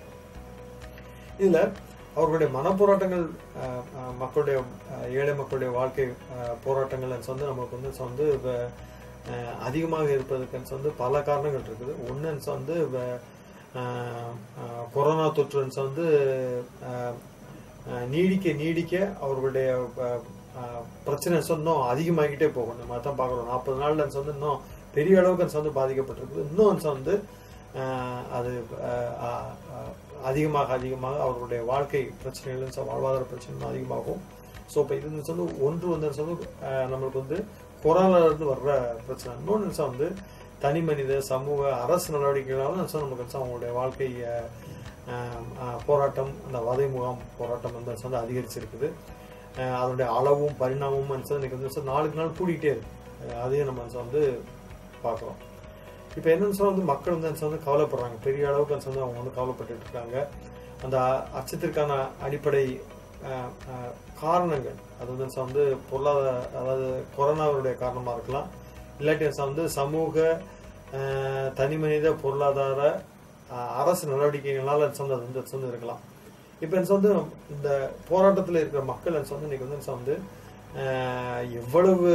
இதுல அவர்களுடைய மனப்போராட்டங்கள் ஆஹ், ஆஹ், மக்களுடைய ஆஹ், ஏழை மக்களுடைய வாழ்க்கை ஆஹ், போராட்டங்கள் வந்து நமக்கு வந்து வந்து இப்ப, ஆஹ், அதிகமாக இருப்பதற்கு வந்து பல காரணங்கள் இருக்குது ஒன்னு வந்து இப்ப, ஆஹ், ஆஹ், கொரோனா தொற்று வந்து ஆஹ், ஆஹ், நீடிக்க நீடிக்க அவர்களுடைய ஆஹ், ஆஹ், பிரச்சனை இன்னும் அதிகமாகிட்டே போகும் நம்ம அதான் பார்க்குறோம் நாற்பது நாள்ல வந்து இன்னும் பெரிய அளவுக்கு வந்து பாதிக்கப்பட்டிருக்குது இன்னும் வந்து ஆஹ், அது ஆஹ், ஆஹ், ஆஹ், அதிகமாக அதிகமாக அவர்களுடைய வாழ்க்கை பிரச்சனைகள் ச- வாழ்வாதார பிரச்சனைகள் அதிகமாகும் ஸோ இப்போ இது வந்து ஒன்று வந்து வந்து ஆஹ், நம்மளுக்கு வந்து கொரோனால இருந்து வர்ற பிரச்சனை இன்னொன்று நிமிஷம் வந்து தனி மனித சமூக அரசு நடவடிக்கைகளால நிமிஷம் நமக்கு வந்து அவங்களுடைய வாழ்க்கை ஆஹ், ஆஹ், ஆஹ், போராட்டம் அந்த வதை முகாம் போராட்டம் வந்து வந்து அதிகரிச்சிருக்குது ஆஹ், அதனுடைய அளவும் பரிணாமமும் வந்து இன்னைக்கு வந்து வந்து நாளுக்கு நாள் கூடிக்கிட்டே இருக்கு ஆஹ், அதையும் நம்ம வந்து பார்க்குறோம் இப்போ என்னன்னு சொன்னா வந்து மக்கள் வந்து வந்து கவலைப்படுறாங்க பெரிய அளவுக்கு வந்து அவங்க வந்து கவலைப்பட்டு இருக்காங்க அந்த அச்சத்திற்கான அடிப்படை ஆஹ், ஆஹ், காரணங்கள் அது வந்து வந்து பொருளாதார அதாவது கொரோனாவுடைய காரணமா இருக்கலாம் இல்லாட்டி வந்து சமூக ஆஹ், தனிமனித பொருளாதார ஆஹ், அரசு நடவடிக்கைகளால வந்து அது வந்து வந்து இருக்கலாம் இப்போ என்ன வந்து இந்த போராட்டத்தில் இருக்கிற மக்கள் என்ன வந்து இன்னைக்கு வந்து என்ன வந்து ஆஹ், எவ்வளவு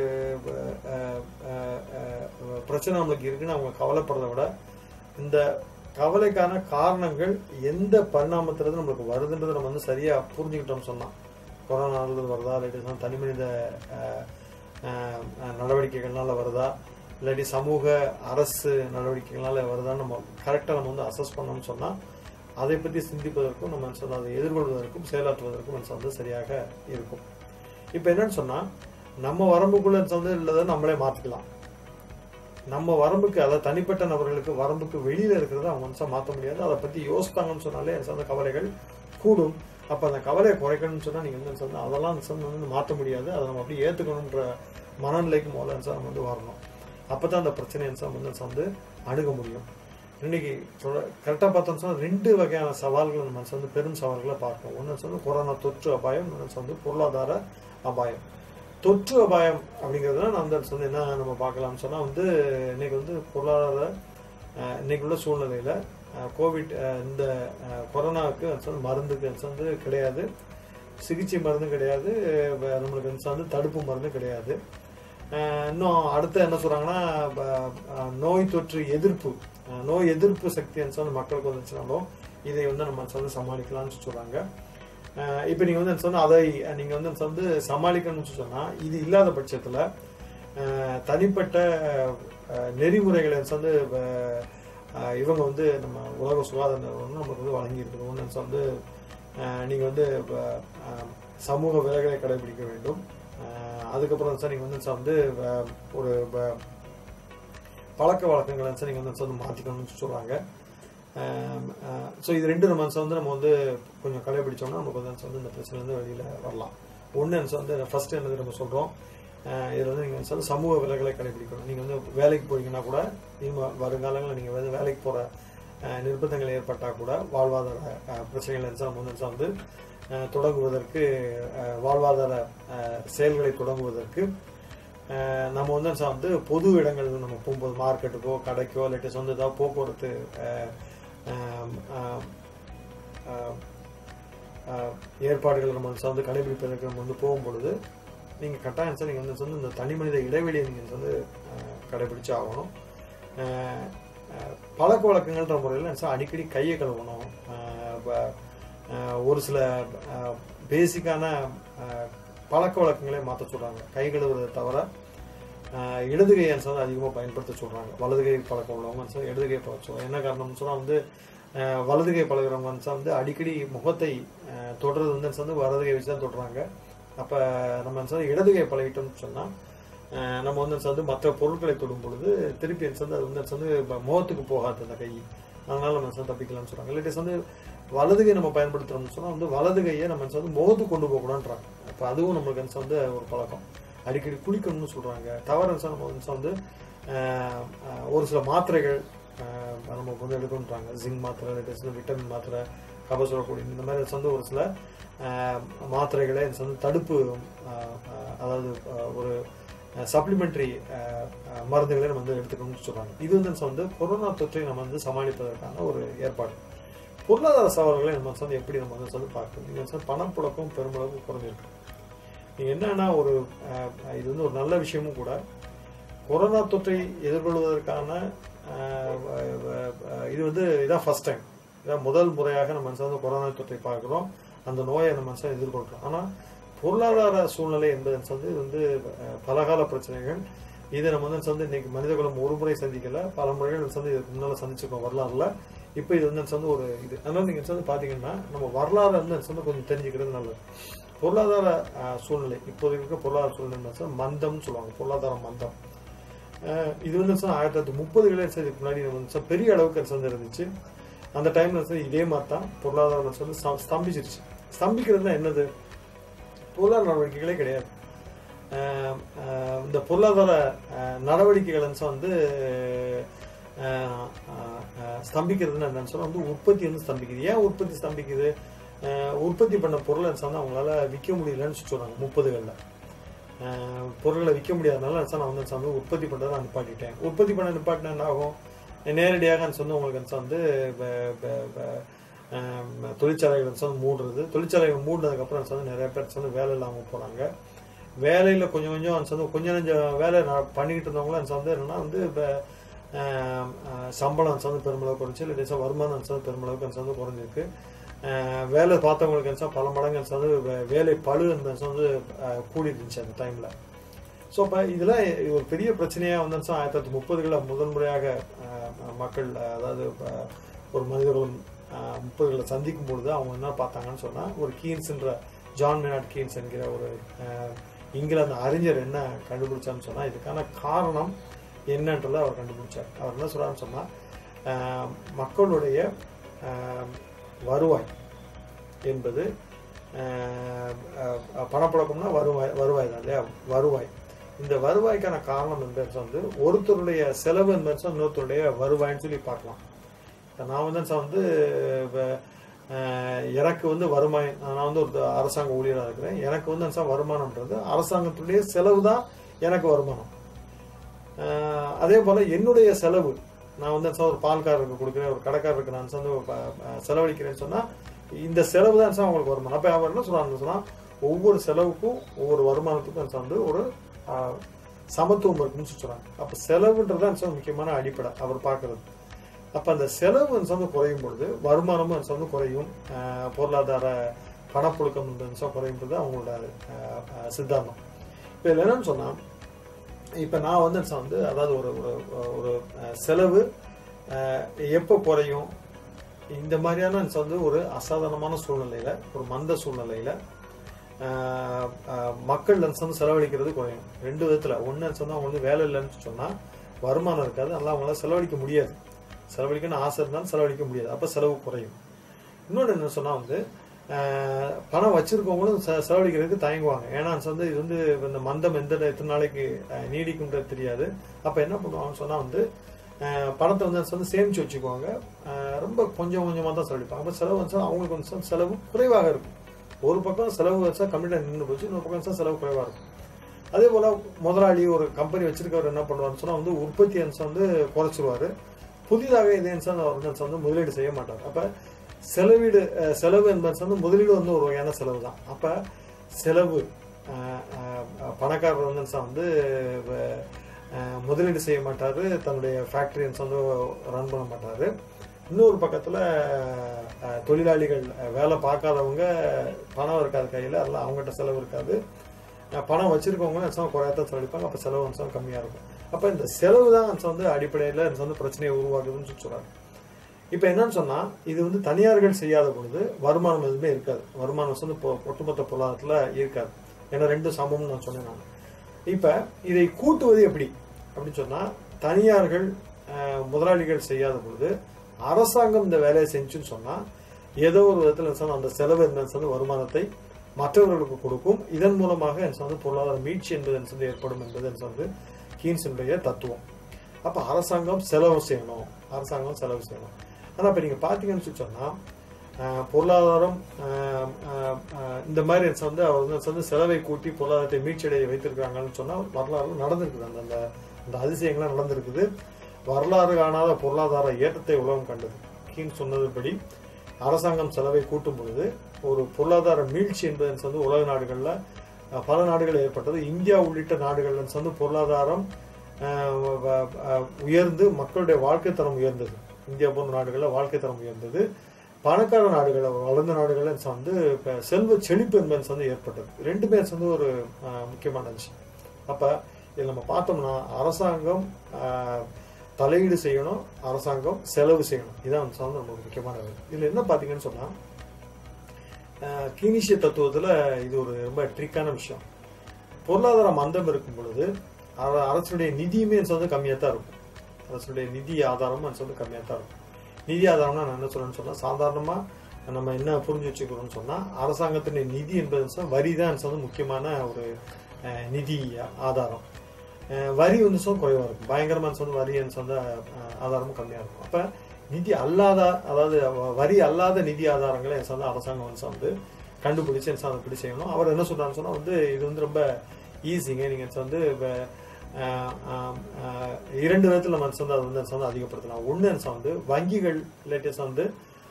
ஆஹ், ஆஹ், ஆஹ், பிரச்சனை நம்மளுக்கு இருக்குன்னு அவங்க கவலைப்படுறத விட இந்த கவலைக்கான காரணங்கள் எந்த பரிணாமத்துல நம்மளுக்கு வருதுன்றதை நம்ம வந்து சரியா புரிஞ்சுக்கிட்டோம்னு சொன்னா கொரோனால வருதா இல்லாட்டி தனி மனித ஆஹ், ஆஹ், நடவடிக்கைகள்னால வருதா இல்லாட்டி சமூக அரசு நடவடிக்கைகள்னால வருதான்னு நம்ம கரெக்டாக நம்ம வந்து அசஸ் பண்ணோம்னு சொன்னா அதை பற்றி சிந்திப்பதற்கும் நம்ம சொன்ன அதை எதிர்கொள்வதற்கும் செயலாற்றுவதற்கும் மனசு வந்து சரியாக இருக்கும் இப்போ என்னன்னு சொன்னா நம்ம வரம்புக்குள்ள வந்து உள்ளதை நம்மளே மாத்திக்கலாம் நம்ம வரம்புக்கு அதாவது தனிப்பட்ட நபர்களுக்கு வரம்புக்கு வெளியில இருக்கிறத அவங்க மனசா மாற்ற முடியாது அதை பத்தி யோசித்தாங்கன்னு சொன்னாலே அந்த கவலைகள் கூடும் அப்ப அந்த கவலையை குறைக்கணும்னு சொன்னா நீங்க வந்து சொன்னா அதெல்லாம் சொன்னா வந்து மாற்ற முடியாது அதை நம்ம அப்படியே ஏத்துக்கணுன்ற மனநிலைக்கு முதல்ல என்ன நம்ம வந்து வரணும் அப்பதான் அந்த பிரச்சனையை என்ன வந்து வந்து அணுக முடியும் இன்னைக்கு கரெக்டாக பார்த்தோம்னு சொன்னா ரெண்டு வகையான சவால்கள் நம்ம வந்து பெரும் சவால்களை பார்க்கணும் ஒன்று வந்து கொரோனா தொற்று அபாயம் இன்னொன்று வந்து பொருளாதார அபாயம் தொற்று அபாயம் அப்படிங்கிறதுல நான் வந்து சொன்ன என்ன நம்ம பார்க்கலாம்னு சொன்னா வந்து இன்னைக்கு வந்து பொருளாதார அஹ், இன்னைக்கு உள்ள சூழ்நிலையில அஹ், கோவிட் அஹ், இந்த அஹ், கொரோனாவுக்கு வந்து மருந்துக்கு வந்து கிடையாது சிகிச்சை மருந்து கிடையாது அஹ், நம்மளுக்கு வந்து தடுப்பு மருந்து கிடையாது அஹ், இன்னும் அடுத்து என்ன சொல்றாங்கன்னா ப- அஹ், நோய் தொற்று எதிர்ப்பு அஹ், நோய் எதிர்ப்பு சக்தி வந்து மக்களுக்கு வந்துச்சுனாலும் இதை வந்து நம்ம வந்து சமாளிக்கலாம்னு சொல்றாங்க அஹ் இப்ப நீங்க வந்து சொன்ன அதை நீங்க வந்து வந்து சமாளிக்கணும்னு சொன்னா இது இல்லாத பட்சத்துல அஹ் தனிப்பட்ட அஹ், நெறிமுறைகளை வந்து அஹ், அஹ், இவங்க வந்து நம்ம உலக சுகாதார நிறுவனம் நமக்கு வந்து வழங்கி இருக்குது ஒன்று வந்து அஹ், நீங்க வந்து அஹ், சமூக விலகலை கடைபிடிக்க வேண்டும் அஹ், அதுக்கப்புறம் சார் நீங்க வந்து வந்து அஹ், ஒரு அஹ், பழக்க வழக்கங்களை வந்து நீங்க வந்து வந்து மாத்திக்கணும்னு சொல்றாங்க ஸோ இது ரெண்டு நம்ம வந்து நம்ம வந்து கொஞ்சம் கடைபிடிச்சோம்னா நமக்கு வந்து வந்து இந்த பிரச்சனைலேருந்து வெளியில வரலாம் ஒன்று வந்து ஃபர்ஸ்ட் என்னது நம்ம சொல்றோம் அஹ் இதுல வந்து நீங்க வந்து சமூக விலகலை கடைபிடிக்கணும் நீங்க வந்து வேலைக்கு போறீங்கன்னா கூட இனிமே வருங்காலங்களில் நீங்க வந்து வேலைக்கு போற அஹ், நிர்பந்தங்கள் ஏற்பட்டா கூட வாழ்வாதார அஹ், பிரச்சனைகள் வந்து நம்ம வந்து வந்து அஹ், தொடங்குவதற்கு அஹ், வாழ்வாதார அஹ், செயல்களை தொடங்குவதற்கு அஹ், நம்ம வந்து ச- வந்து பொது இடங்கள் நம்ம போகும்போது மார்க்கெட்டுக்கோ கடைக்கோ இல்லாட்டி சொந்த ஏதாவது போக்குவரத்து அஹ், அஹ், அஹ், அஹ், அஹ், ஏற்பாடுகள் நம்ம வந்து கடைபிடிப்பதற்கு நம்ம வந்து போகும்பொழுது நீங்க கட்டாயம் சார் நீங்க வந்து வந்து இந்த தனி மனித இடைவெளியை நீங்க வந்து அஹ், கடைபிடிச்சு ஆகணும் அஹ், அஹ், பழக்க வழக்கங்கள்ன்ற முறையில் சார் அடிக்கடி கையை கழுவணும் அஹ், ப- அஹ், ஒரு சில பேசிக்கான பழக்க வழக்கங்களே மாற்ற சொல்றாங்க கை கழுவுறதை தவிர அஹ், இடது கையை வந்து அதிகமாக பயன்படுத்த சொல்றாங்க வலது கை பழக்கம் உள்ளவங்க வந்து இடது கை பழக்க சொல்றாங்க என்ன காரணம்னு சொன்னா வந்து அஹ், வலது கை பழகிறவங்க வந்து வந்து அடிக்கடி முகத்தை அஹ், தொடுறது வந்து வந்து வலது கை வச்சு தான் தொடுறாங்க அப்ப நம்ம வந்து இடது கை பழகிட்டோம்னு சொன்னா அஹ், நம்ம வந்து வந்து மற்ற பொருட்களை தொடும் பொழுது திருப்பி வந்து அது வந்து வந்து ப- முகத்துக்கு போகாது அந்த கை அதனால நம்ம வந்து தப்பிக்கலாம்னு சொல்றாங்க இல்லாட்டி வந்து வலது கை நம்ம பயன்படுத்துறோம்னு சொன்னா வந்து வலது கையை நம்ம வந்து முகத்துக்கு கொண்டு போக கூடாதுன்றாங்க அப்ப அதுவும் நம்மளுக்கு வந்து வந்து ஒரு பழக்கம் அடிக்கடி குளிக்கணும்னு சொல்றாங்க தவறு வந்து நம்ம வந்து வந்து அஹ், அஹ், ஒரு சில மாத்திரைகள் அஹ், நம்ம வந்து எடுக்கணுன்றாங்க ஜிங்க் மாத்திரை இல்லாட்டி விட்டமின் மாத்திரை கபசுரக்கூடி இந்த மாதிரி வந்து ஒரு சில அஹ், மாத்திரைகளை வந்து தடுப்பு அஹ், அஹ், அதாவது அஹ், ஒரு சப்ளிமெண்டரி மருந்துகளை நம்ம வந்து எடுத்துக்கணும்னு சொல்றாங்க இது வந்து வந்து கொரோனா தொற்றை நம்ம வந்து சமாளிப்பதற்கான ஒரு ஏற்பாடு பொருளாதார சவால்களை நம்ம வந்து எப்படி நம்ம வந்து வந்து பார்க்கணும் நீங்க வந்து பணப்புழக்கம் பெருமளவு குறைஞ்சிருக்கு நீங்க என்னன்னா ஒரு அஹ், இது வந்து ஒரு நல்ல விஷயமும் கூட கொரோனா தொற்றை எதிர்கொள்வதற்கான அஹ், வ- வ- வ- இது வந்து இதான் ஃபர்ஸ்ட் டைம் இதான் முதல் முறையாக நம்ம வந்து கொரோனா தொற்றை பார்க்கிறோம் அந்த நோயை நம்ம வந்து எதிர்கொள்றோம் ஆனா பொருளாதார சூழ்நிலை என்பது வந்து இது வந்து அஹ், பலகால பிரச்சனைகள் இதை நம்ம வந்து வந்து இன்னைக்கு மனிதகுலம் ஒரு முறை சந்திக்கல பல முறைகள் வந்து இதுக்கு முன்னால சந்திச்சிருக்கோம் வரலாறுல இப்போ இது வந்து வந்து ஒரு இது அதனால நீங்க வந்து பாத்தீங்கன்னா நம்ம வரலாறு வந்து வந்து கொஞ்சம் தெரிஞ்சுக்கிறது நல்லது பொருளாதார அஹ், சூழ்நிலை இப்போதைக்கு இருக்க பொருளாதார சூழ்நிலை வந்து மந்தம்னு சொல்லுவாங்க பொருளாதார மந்தம் அஹ், இது வந்து வந்து ஆயிரத்தி தொள்ளாயிரத்தி முப்பதுகளே இதுக்கு முன்னாடி நம்ம வந்து பெரிய அளவுக்கு அது வந்து இருந்துச்சு அந்த டைம்ல வந்து இதே மாதிரி தான் பொருளாதாரம் வந்து ஸ்தம்- ஸ்தம்பிச்சிருச்சு ஸ்தம்பிக்கிறதுனா என்னது பொருளாதார நடவடிக்கைகளே கிடையாது அஹ் அஹ் இந்த பொருளாதார அஹ், நடவடிக்கைகள் வந்து அஹ், அஹ், அஹ், ஸ்தம்பிக்கிறதுன்னு என்னன்னு சொன்னா வந்து உற்பத்தி வந்து ஸ்தம்பிக்குது ஏன் உற்பத்தி ஸ்தம்பிக்குது அஹ், உற்பத்தி பண்ண பொருளை வந்து அவங்களால விற்க முடியலன்னு சொல்றாங்க முப்பதுகளில் பொருட்களை விற்க முடியாதனால நான் வந்து வந்து உற்பத்தி பண்றதை நான் நிப்பாட்டிட்டேன் உற்பத்தி பண்ண நிப்பாட்டினா என்ன ஆகும் நேரடியாக நான் சொன்ன உங்களுக்கு வந்து ப- ப- ப- ஆஹ் தொழிற்சாலைகள் வந்து மூடுறது தொழிற்சாலைகள் மூடினதுக்கப்புறம் வந்து நிறைய பேர் வந்து வேலை இல்லாமல் போகிறாங்க வேலையில் கொஞ்சம் கொஞ்சம் வந்து கொஞ்சம் கொஞ்சம் வேலை நான் பண்ணிக்கிட்டு இருந்தவங்களும் வந்து என்னன்னா வந்து இப்போ சம்பளம் வந்து பெருமளவு குறைச்சி இல்லை வருமானம் வந்து பெருமளவுக்கு வந்து குறைஞ்சிருக்கு ஆஹ் வேலை பார்த்தவங்களுக்கு வந்து பல மடங்கு வந்து வே- வேலை பழு வந்து ஆஹ் கூடி இருந்துச்சு அந்த டைமில் ஸோ இப்போ இதெல்லாம் ஒரு பெரிய பிரச்சனையாக வந்து ஆயிரத்தி தொள்ளாயிரத்தி முப்பதுகளில் முதல் முறையாக ஆஹ் மக்கள் ஆஹ் அதாவது ஆஹ் ஒரு மனிதர்களும் முப்பதுகளில் சந்திக்கும் பொழுது அவங்க என்ன பார்த்தாங்கன்னு சொன்னால் ஒரு கீன்ஸ்ன்ற ஜான் மெனாட் கீன்ஸ் என்கிற ஒரு ஆஹ் இங்கிலாந்து அறிஞர் என்ன கண்டுபிடிச்சான்னு சொன்னால் இதுக்கான காரணம் என்னன்றதை அவர் கண்டுபிடிச்சார் அவர் என்ன சொல்றாருன்னு சொன்னால் மக்களுடைய ஆஹ் வருவாய் என்பது ஆஹ் ஆஹ் பணப்புழக்கம்னா வருவாய் வருவாய் தான் இல்லையா வருவாய் இந்த வருவாய்க்கான காரணம் என்பது வந்து ஒருத்தருடைய செலவு என்பது இன்னொருத்தருடைய வருவாய்ன்னு சொல்லி பார்க்கலாம் இப்ப நான் வந்து சார் வந்து இப்ப, ஆஹ் எனக்கு வந்து வருமாய் நான் வந்து ஒரு அரசாங்க ஊழியராக இருக்கிறேன் எனக்கு வந்து சார் வருமானம்ன்றது அரசாங்கத்துடைய செலவு தான் எனக்கு வருமானம் ஆஹ் அதே போல என்னுடைய செலவு நான் வந்து சார் ஒரு பால்காரருக்கு கொடுக்குறேன் ஒரு கடைக்காரருக்கு நான் வந்து ப- ப- செலவழிக்கிறேன்னு சொன்னா இந்த செலவு தான் சார் அவங்களுக்கு வருமானம் அப்ப அவர் என்ன சொல்றாங்கன்னு சொன்னா ஒவ்வொரு செலவுக்கும் ஒவ்வொரு வருமானத்துக்கும் சார் வந்து ஒரு ஆஹ், சமத்துவம் இருக்குன்னு சொல்லி சொல்றாங்க அப்ப செலவுன்றது தான் சார் முக்கியமான அடிப்படை அவர் பார்க்கறது அப்ப அந்த செலவு வந்து குறையும் பொழுது வருமானமும் வந்து குறையும் ஆஹ், பொருளாதார பணப்புழக்கம் வந்து குறையும் பொழுது அவங்களோட ஆஹ், ஆஹ், சித்தாந்தம் இப்ப இதுல என்னன்னு சொன்னா இப்ப நான் வந்து சார் வந்து அதாவது ஒரு ஒரு ஒரு அஹ், செலவு அஹ், எப்போ குறையும் இந்த மாதிரியான சார் வந்து ஒரு அசாதாரணமான சூழ்நிலையில ஒரு மந்த சூழ்நிலையில அஹ், அஹ், மக்கள் வந்து வந்து செலவழிக்கிறது குறையும் ரெண்டு விதத்துல ஒன்னு சொன்னா அவங்க வந்து வேலை இல்லைன்னு சொன்னா வருமானம் இருக்காது அதனால அவங்களால செலவழிக்க முடியாது செலவழிக்கணும்னு ஆசை இருந்தாலும் செலவழிக்க முடியாது அப்ப செலவு குறையும் இன்னொன்று என்ன சொன்னா வந்து ஆஹ், பணம் வச்சிருக்கவங்களும் செ- செலவழிக்கிறதுக்கு தயங்குவாங்க ஏன்னா வந்து இது வந்து இந்த மந்தம் எந்த எத்தனை நாளைக்கு ஆஹ், நீடிக்கும்ன்றது தெரியாது அப்ப என்ன பண்ணுவாங்கன்னு சொன்னா வந்து ஆஹ், பணத்தை வந்து வந்து சேமிச்சு வச்சுக்குவாங்க ஆஹ், ரொம்ப கொஞ்சம் கொஞ்சமா தான் செலவழிப்பாங்க அப்ப செலவு வந்து அவங்களுக்கு வந்து செலவு குறைவாக இருக்கும் ஒரு பக்கம் செலவு வச்சா கம்மியாக நின்று போச்சு இன்னொரு பக்கம் வச்சா செலவு குறைவா இருக்கும் அதே போல முதலாளி ஒரு கம்பெனி வச்சிருக்கவர் என்ன பண்ணுவாருன்னு சொன்னா வந்து உற்பத்தி அம்சம் வந்து குறைச்சிருவாரு புதிதாக இதே அம்சம் அவர் வந்து வந்து முதலீடு செய்ய மாட்டார் அப்ப செலவீடு அஹ், செலவு என்பது வந்து முதலீடு வந்து ஒரு வகையான செலவு தான் அப்ப செலவு அஹ், அஹ், பணக்காரர் வந்து அம்சம் வந்து வ- அஹ், முதலீடு செய்ய மாட்டாரு தன்னுடைய ஃபேக்டரி வந்து ரன் பண்ண மாட்டாரு இன்னொரு பக்கத்துல அஹ், தொழிலாளிகள் அஹ், வேலை பார்க்காதவங்க பணம் இருக்காது கையில அதெல்லாம் அவங்ககிட்ட செலவு இருக்காது அஹ், பணம் வச்சிருக்கவங்க நிச்சயம் குறையத்தான் செலவழிப்பாங்க அப்ப செலவு நிச்சயம் கம்மியா இருக்கும் அப்ப இந்த செலவு தான் நிச்சயம் வந்து அடிப்படையில நிச்சயம் வந்து பிரச்சனையை உருவாக்குதுன்னு சொல்லி சொல்றாங்க இப்ப என்னன்னு சொன்னா இது வந்து தனியார்கள் செய்யாத பொழுது வருமானம் எதுவுமே இருக்காது வருமானம் வந்து பொ- ஒட்டுமொத்த பொருளாதாரத்துல இருக்காது ஏன்னா ரெண்டும் சமம்னு நான் சொன்னேன் நான் இப்ப இதை கூட்டுவது எப்படி அப்படின்னு சொன்னா தனியார்கள் அஹ், முதலாளிகள் செய்யாத பொழுது அரசாங்கம் இந்த வேலையை செஞ்சுன்னு சொன்னா ஏதோ ஒரு விதத்துல சொன்னா அந்த செலவு என்ன சொன்ன வருமானத்தை மற்றவர்களுக்கு கொடுக்கும் இதன் மூலமாக என்ன சொன்னது பொருளாதார மீட்சி என்பது என்ன சொன்னது ஏற்படும் என்பது என்ன சொன்னது கீன்ஸினுடைய தத்துவம் அப்ப அரசாங்கம் செலவு செய்யணும் அரசாங்கம் செலவு செய்யணும் ஆனா இப்ப நீங்க பாத்தீங்கன்னு சொல்லி சொன்னா ஆஹ், பொருளாதாரம் ஆஹ், ஆஹ், ஆஹ், இந்த மாதிரி வந்து அவர் வந்து வந்து செலவை கூட்டி பொருளாதாரத்தை மீட்சியடைய வைத்திருக்காங்கன்னு சொன்னா வரலாறு நடந்திருக்குது அந்த அந்த அந்த அதிசயங்கள்லாம் நடந்திருக்குது வரலாறு காணாத பொருளாதார ஏற்றத்தை உலகம் கண்டது கீன் சொன்னதுபடி அரசாங்கம் செலவை கூட்டும் பொழுது ஒரு பொருளாதார மீழ்ச்சி என்பது வந்து உலக நாடுகள்ல அஹ், பல நாடுகள் ஏற்பட்டது இந்தியா உள்ளிட்ட நாடுகள்ல வந்து பொருளாதாரம் அஹ், வ- அஹ், உயர்ந்து மக்களுடைய வாழ்க்கை தரம் உயர்ந்தது இந்தியா போன்ற நாடுகளில் வாழ்க்கை தரம் உயர்ந்தது பணக்கார நாடுகள் வளர்ந்த நாடுகள் வந்து இப்ப செல்வ செழிப்பு என்பது வந்து ஏற்பட்டது ரெண்டுமே வந்து ஒரு அஹ், முக்கியமான விஷயம் அப்ப இதில் நம்ம பார்த்தோம்னா அரசாங்கம் அஹ், தலையீடு செய்யணும் அரசாங்கம் செலவு செய்யணும் இதான் வந்து வந்து நமக்கு முக்கியமானது இதுல என்ன பாத்தீங்கன்னு சொன்னா அஹ், கீனிஷிய தத்துவத்துல இது ஒரு ரொம்ப ட்ரிக்கான விஷயம் பொருளாதார மந்தம் இருக்கும் பொழுது அர- அரசுடைய நிதியுமே வந்து கம்மியா தான் இருக்கும் அரசுடைய நிதி ஆதாரமும் வந்து கம்மியா தான் இருக்கும் நிதி ஆதாரம்னா நான் என்ன சொல்றேன்னு சொன்னா சாதாரணமா நம்ம என்ன புரிஞ்சு வச்சுக்கிறோம்னு சொன்னா அரசாங்கத்தினுடைய நிதி என்பது வந்து வரி தான் வந்து முக்கியமான ஒரு அஹ், நிதி ஆதாரம் அஹ், வரி வந்து சொல் குறைவா இருக்கும் பயங்கரமான சொந்த வரி சொந்த அஹ், ஆதாரமும் கம்மியா இருக்கும் அப்ப நிதி அல்லாத அதாவது வ- வரி அல்லாத நிதி ஆதாரங்களை என் சொந்த அரசாங்கம் வந்து வந்து கண்டுபிடிச்சு என் சொந்த எப்படி செய்யணும் அவர் என்ன சொல்றாருன்னு சொன்னா வந்து இது வந்து ரொம்ப ஈஸிங்க நீங்க வந்து இப்ப, அஹ், அஹ், அஹ், இரண்டு விதத்துல நம்ம வந்து அதை வந்து வந்து அதிகப்படுத்தலாம் ஒண்ணு வந்து வங்கிகள் லேட்டஸ்ட் வந்து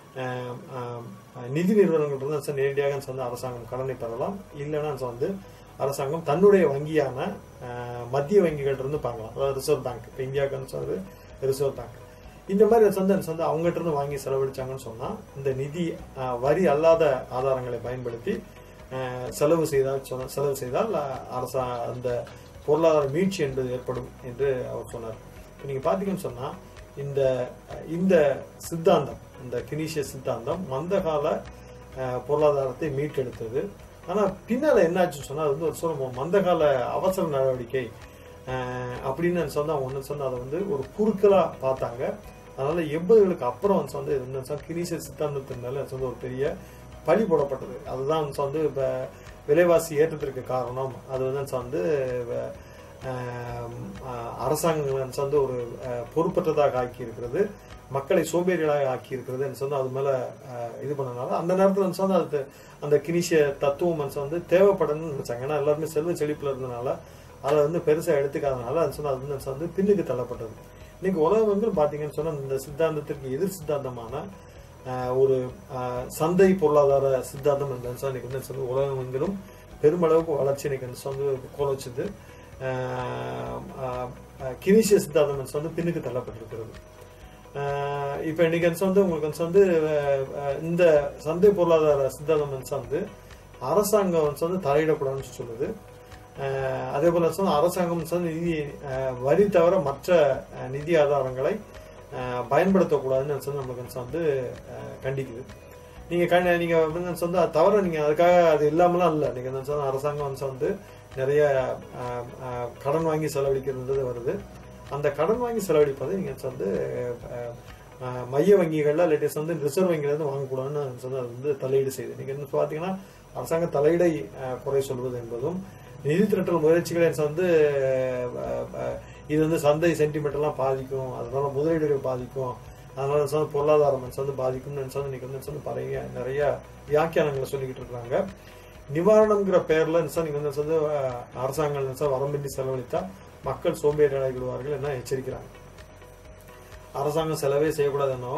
அஹ், அஹ், நிதி நிறுவனங்கள் இருந்து சார் நேரடியாக வந்து அரசாங்கம் கடனை பெறலாம் இல்லைன்னா சார் வந்து அரசாங்கம் தன்னுடைய வங்கியான அஹ், மத்திய வங்கிகள் இருந்து பார்க்கலாம் அதாவது ரிசர்வ் பேங்க் இப்போ இந்தியாவுக்கு வந்து ரிசர்வ் பேங்க் இந்த மாதிரி வந்து வந்து அவங்ககிட்ட இருந்து வாங்கி செலவழிச்சாங்கன்னு சொன்னா இந்த நிதி அஹ், வரி அல்லாத ஆதாரங்களை பயன்படுத்தி அஹ், செலவு செய்தால் சொன்ன செலவு செய்தால் அஹ், அரசா அந்த பொருளாதார மீட்சி என்பது ஏற்படும் என்று அவர் சொன்னார் இப்ப நீங்க பாத்தீங்கன்னு சொன்னா இந்த அஹ், இந்த சித்தாந்தம் இந்த கினீஷிய சித்தாந்தம் மந்தகால அஹ், பொருளாதாரத்தை மீட்டெடுத்தது ஆனா பின்னால என்னாச்சுன்னு சொன்னா அது வந்து ஒரு சொல்ல மந்தகால அவசர நடவடிக்கை அஹ், அப்படின்னு சொன்னா அவங்க ஒன்று சொன்னா அதை வந்து ஒரு குறுக்கலா பார்த்தாங்க அதனால எண்பதுகளுக்கு அப்புறம் வந்து வந்து இது வந்து சொன்னா கினீசிய சித்தாந்தத்தின் மேல வந்து ஒரு பெரிய பழி போடப்பட்டது அதுதான் வந்து வந்து இப்ப விலைவாசி ஏற்றத்திற்கு காரணம் அது வந்து வந்து வ- ஆம், ஆஹ், அரசாங்கங்கள் வந்து வந்து ஒரு ஆஹ், பொறுப்பற்றதாக ஆக்கி இருக்கிறது மக்களை சோம்பேறிகளாக ஆக்கி இருக்கிறது வந்து அது மேல ஆஹ், இது பண்ணனால அந்த நேரத்தில் வந்து வந்து அது அந்த கினிஷிய தத்துவம் வந்து வந்து தேவைப்படணும்னு நினைச்சாங்க ஏன்னா எல்லாருமே செல்வ செழிப்புல இருந்தனால அதை வந்து பெருசா எடுத்துக்காதனால அது சொன்னா அது வந்து வந்து பின்னுக்கு தள்ளப்பட்டது இன்னைக்கு உலகங்கள் பாத்தீங்கன்னு சொன்னா இந்த சித்தாந்தத்திற்கு எதிர் சித்தாந்தமான ஆஹ், ஒரு ஆஹ், சந்தை பொருளாதார சித்தாந்தம் இந்த அம்சம் இன்னைக்கு வந்து சொல்லி உலகமெங்கிலும் பெருமளவுக்கு வளர்ச்சி இன்னைக்கு வந்து வந்து கோல வச்சது கினிஷிய சித்தாந்தம் வந்து வந்து பின்னுக்கு தள்ளப்பட்டிருக்கிறது ஆஹ், இப்ப இன்னைக்கு வந்து வந்து உங்களுக்கு வந்து வந்து ஆஹ், ஆஹ், இந்த சந்தை பொருளாதார சித்தாந்தம் வந்து வந்து அரசாங்கம் வந்து வந்து தலையிடக்கூடாதுன்னு சொல்லுது ஆஹ், அதே போல வந்து அரசாங்கம் வந்து நிதி ஆஹ், வரி தவிர மற்ற ஆஹ், நிதி ஆதாரங்களை ஆஹ், பயன்படுத்தக்கூடாதுன்னு வந்து நம்மளுக்கு வந்து வந்து ஆஹ், கண்டிக்குது நீங்க கண்- நீங்க வந்து வந்து அது தவிர நீங்க அதுக்காக அது இல்லாமலாம் இல்ல நீங்க வந்து சொன்ன அரசாங்கம் வந்து வந்து நிறைய ஆஹ், ஆஹ், கடன் வாங்கி செலவழிக்கிறது வருது அந்த கடன் வாங்கி செலவழிப்பதை நீங்க வந்து ஆஹ், ஆஹ், மைய வங்கிகள்ல லேட்டஸ்ட் வந்து ரிசர்வ் வங்கில இருந்து வாங்கக்கூடாதுன்னு வந்து அது வந்து தலையீடு செய்யுது நீங்க வந்து பாத்தீங்கன்னா அரசாங்க தலையீடை ஆஹ், குறை சொல்வது என்பதும் நிதி திரட்டல் முயற்சிகளை வந்து ஆஹ், ஆஹ், இது வந்து சந்தை சென்டிமெண்ட் எல்லாம் பாதிக்கும் அதனால முதலீடுகள் பாதிக்கும் அதனால வந்து பொருளாதாரம் வந்து பாதிக்கும்னு வந்து இன்னைக்கு வந்து வந்து பழைய நிறைய வியாக்கியானங்களை சொல்லிக்கிட்டு இருக்காங்க நிவாரணம்ங்கிற பேர்ல நிச்சயம் நீங்க வந்து வந்து அஹ், அரசாங்கம் நிச்சயம் வரம்பின்றி செலவழித்தா மக்கள் சோம்பேறி விடுவார்கள் என்ன எச்சரிக்கிறாங்க அரசாங்கம் செலவே செய்யக்கூடாதுன்னோ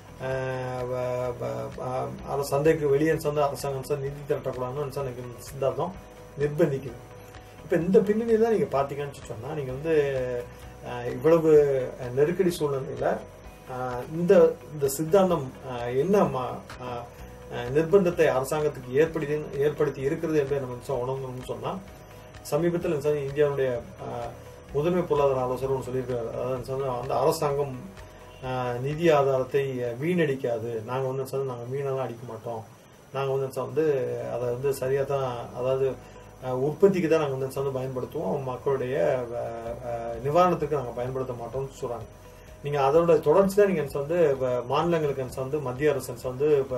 அஹ், வ- வ- அஹ், அர- சந்தைக்கு வெளியே வந்து அரசாங்கம் வந்து நிதி திரட்டக்கூடாதுன்னு நிச்சயம் எனக்கு இந்த சித்தாந்தம் நிர்பந்திக்குது இப்ப இந்த பின்னணியில தான் நீங்க பாத்தீங்கன்னு சொன்னா நீங்க வந்து அஹ், இவ்வளவு நெருக்கடி சூழ்நிலையில அஹ், இந்த இந்த சித்தாந்தம் அஹ், என்ன ம- அஹ், அஹ், நிர்பந்தத்தை அரசாங்கத்துக்கு ஏற்படுத்தி ஏற்படுத்தி இருக்கிறது என்பதை நம்ம நிச்சயம் உணரணும்னு சொன்னா சமீபத்தில் நிச்சயம் இந்தியாவுடைய அஹ், முதன்மை பொருளாதார ஆலோசகர் ஒன்று சொல்லியிருக்காரு அதாவது நிச்சயம் அந்த அரசாங்கம் அஹ், நிதி ஆதாரத்தை வீணடிக்காது நாங்க வந்து நிச்சயம் நாங்க மீனெல்லாம் அடிக்க மாட்டோம் நாங்க வந்து நிச்சயம் வந்து அதை வந்து சரியா தான் அதாவது அஹ், உற்பத்திக்கு தான் நாங்க வந்து நிச்சயம் வந்து பயன்படுத்துவோம் மக்களுடைய அஹ், அஹ், நிவாரணத்துக்கு நாங்க பயன்படுத்த மாட்டோம்னு சொல்றாங்க நீங்க அதோட தொடர்ச்சி தான் நீங்க நிச்சயம் வந்து இப்ப மாநிலங்களுக்கு நிச்சயம் வந்து மத்திய அரசு நிச்சயம் வந்து இப்ப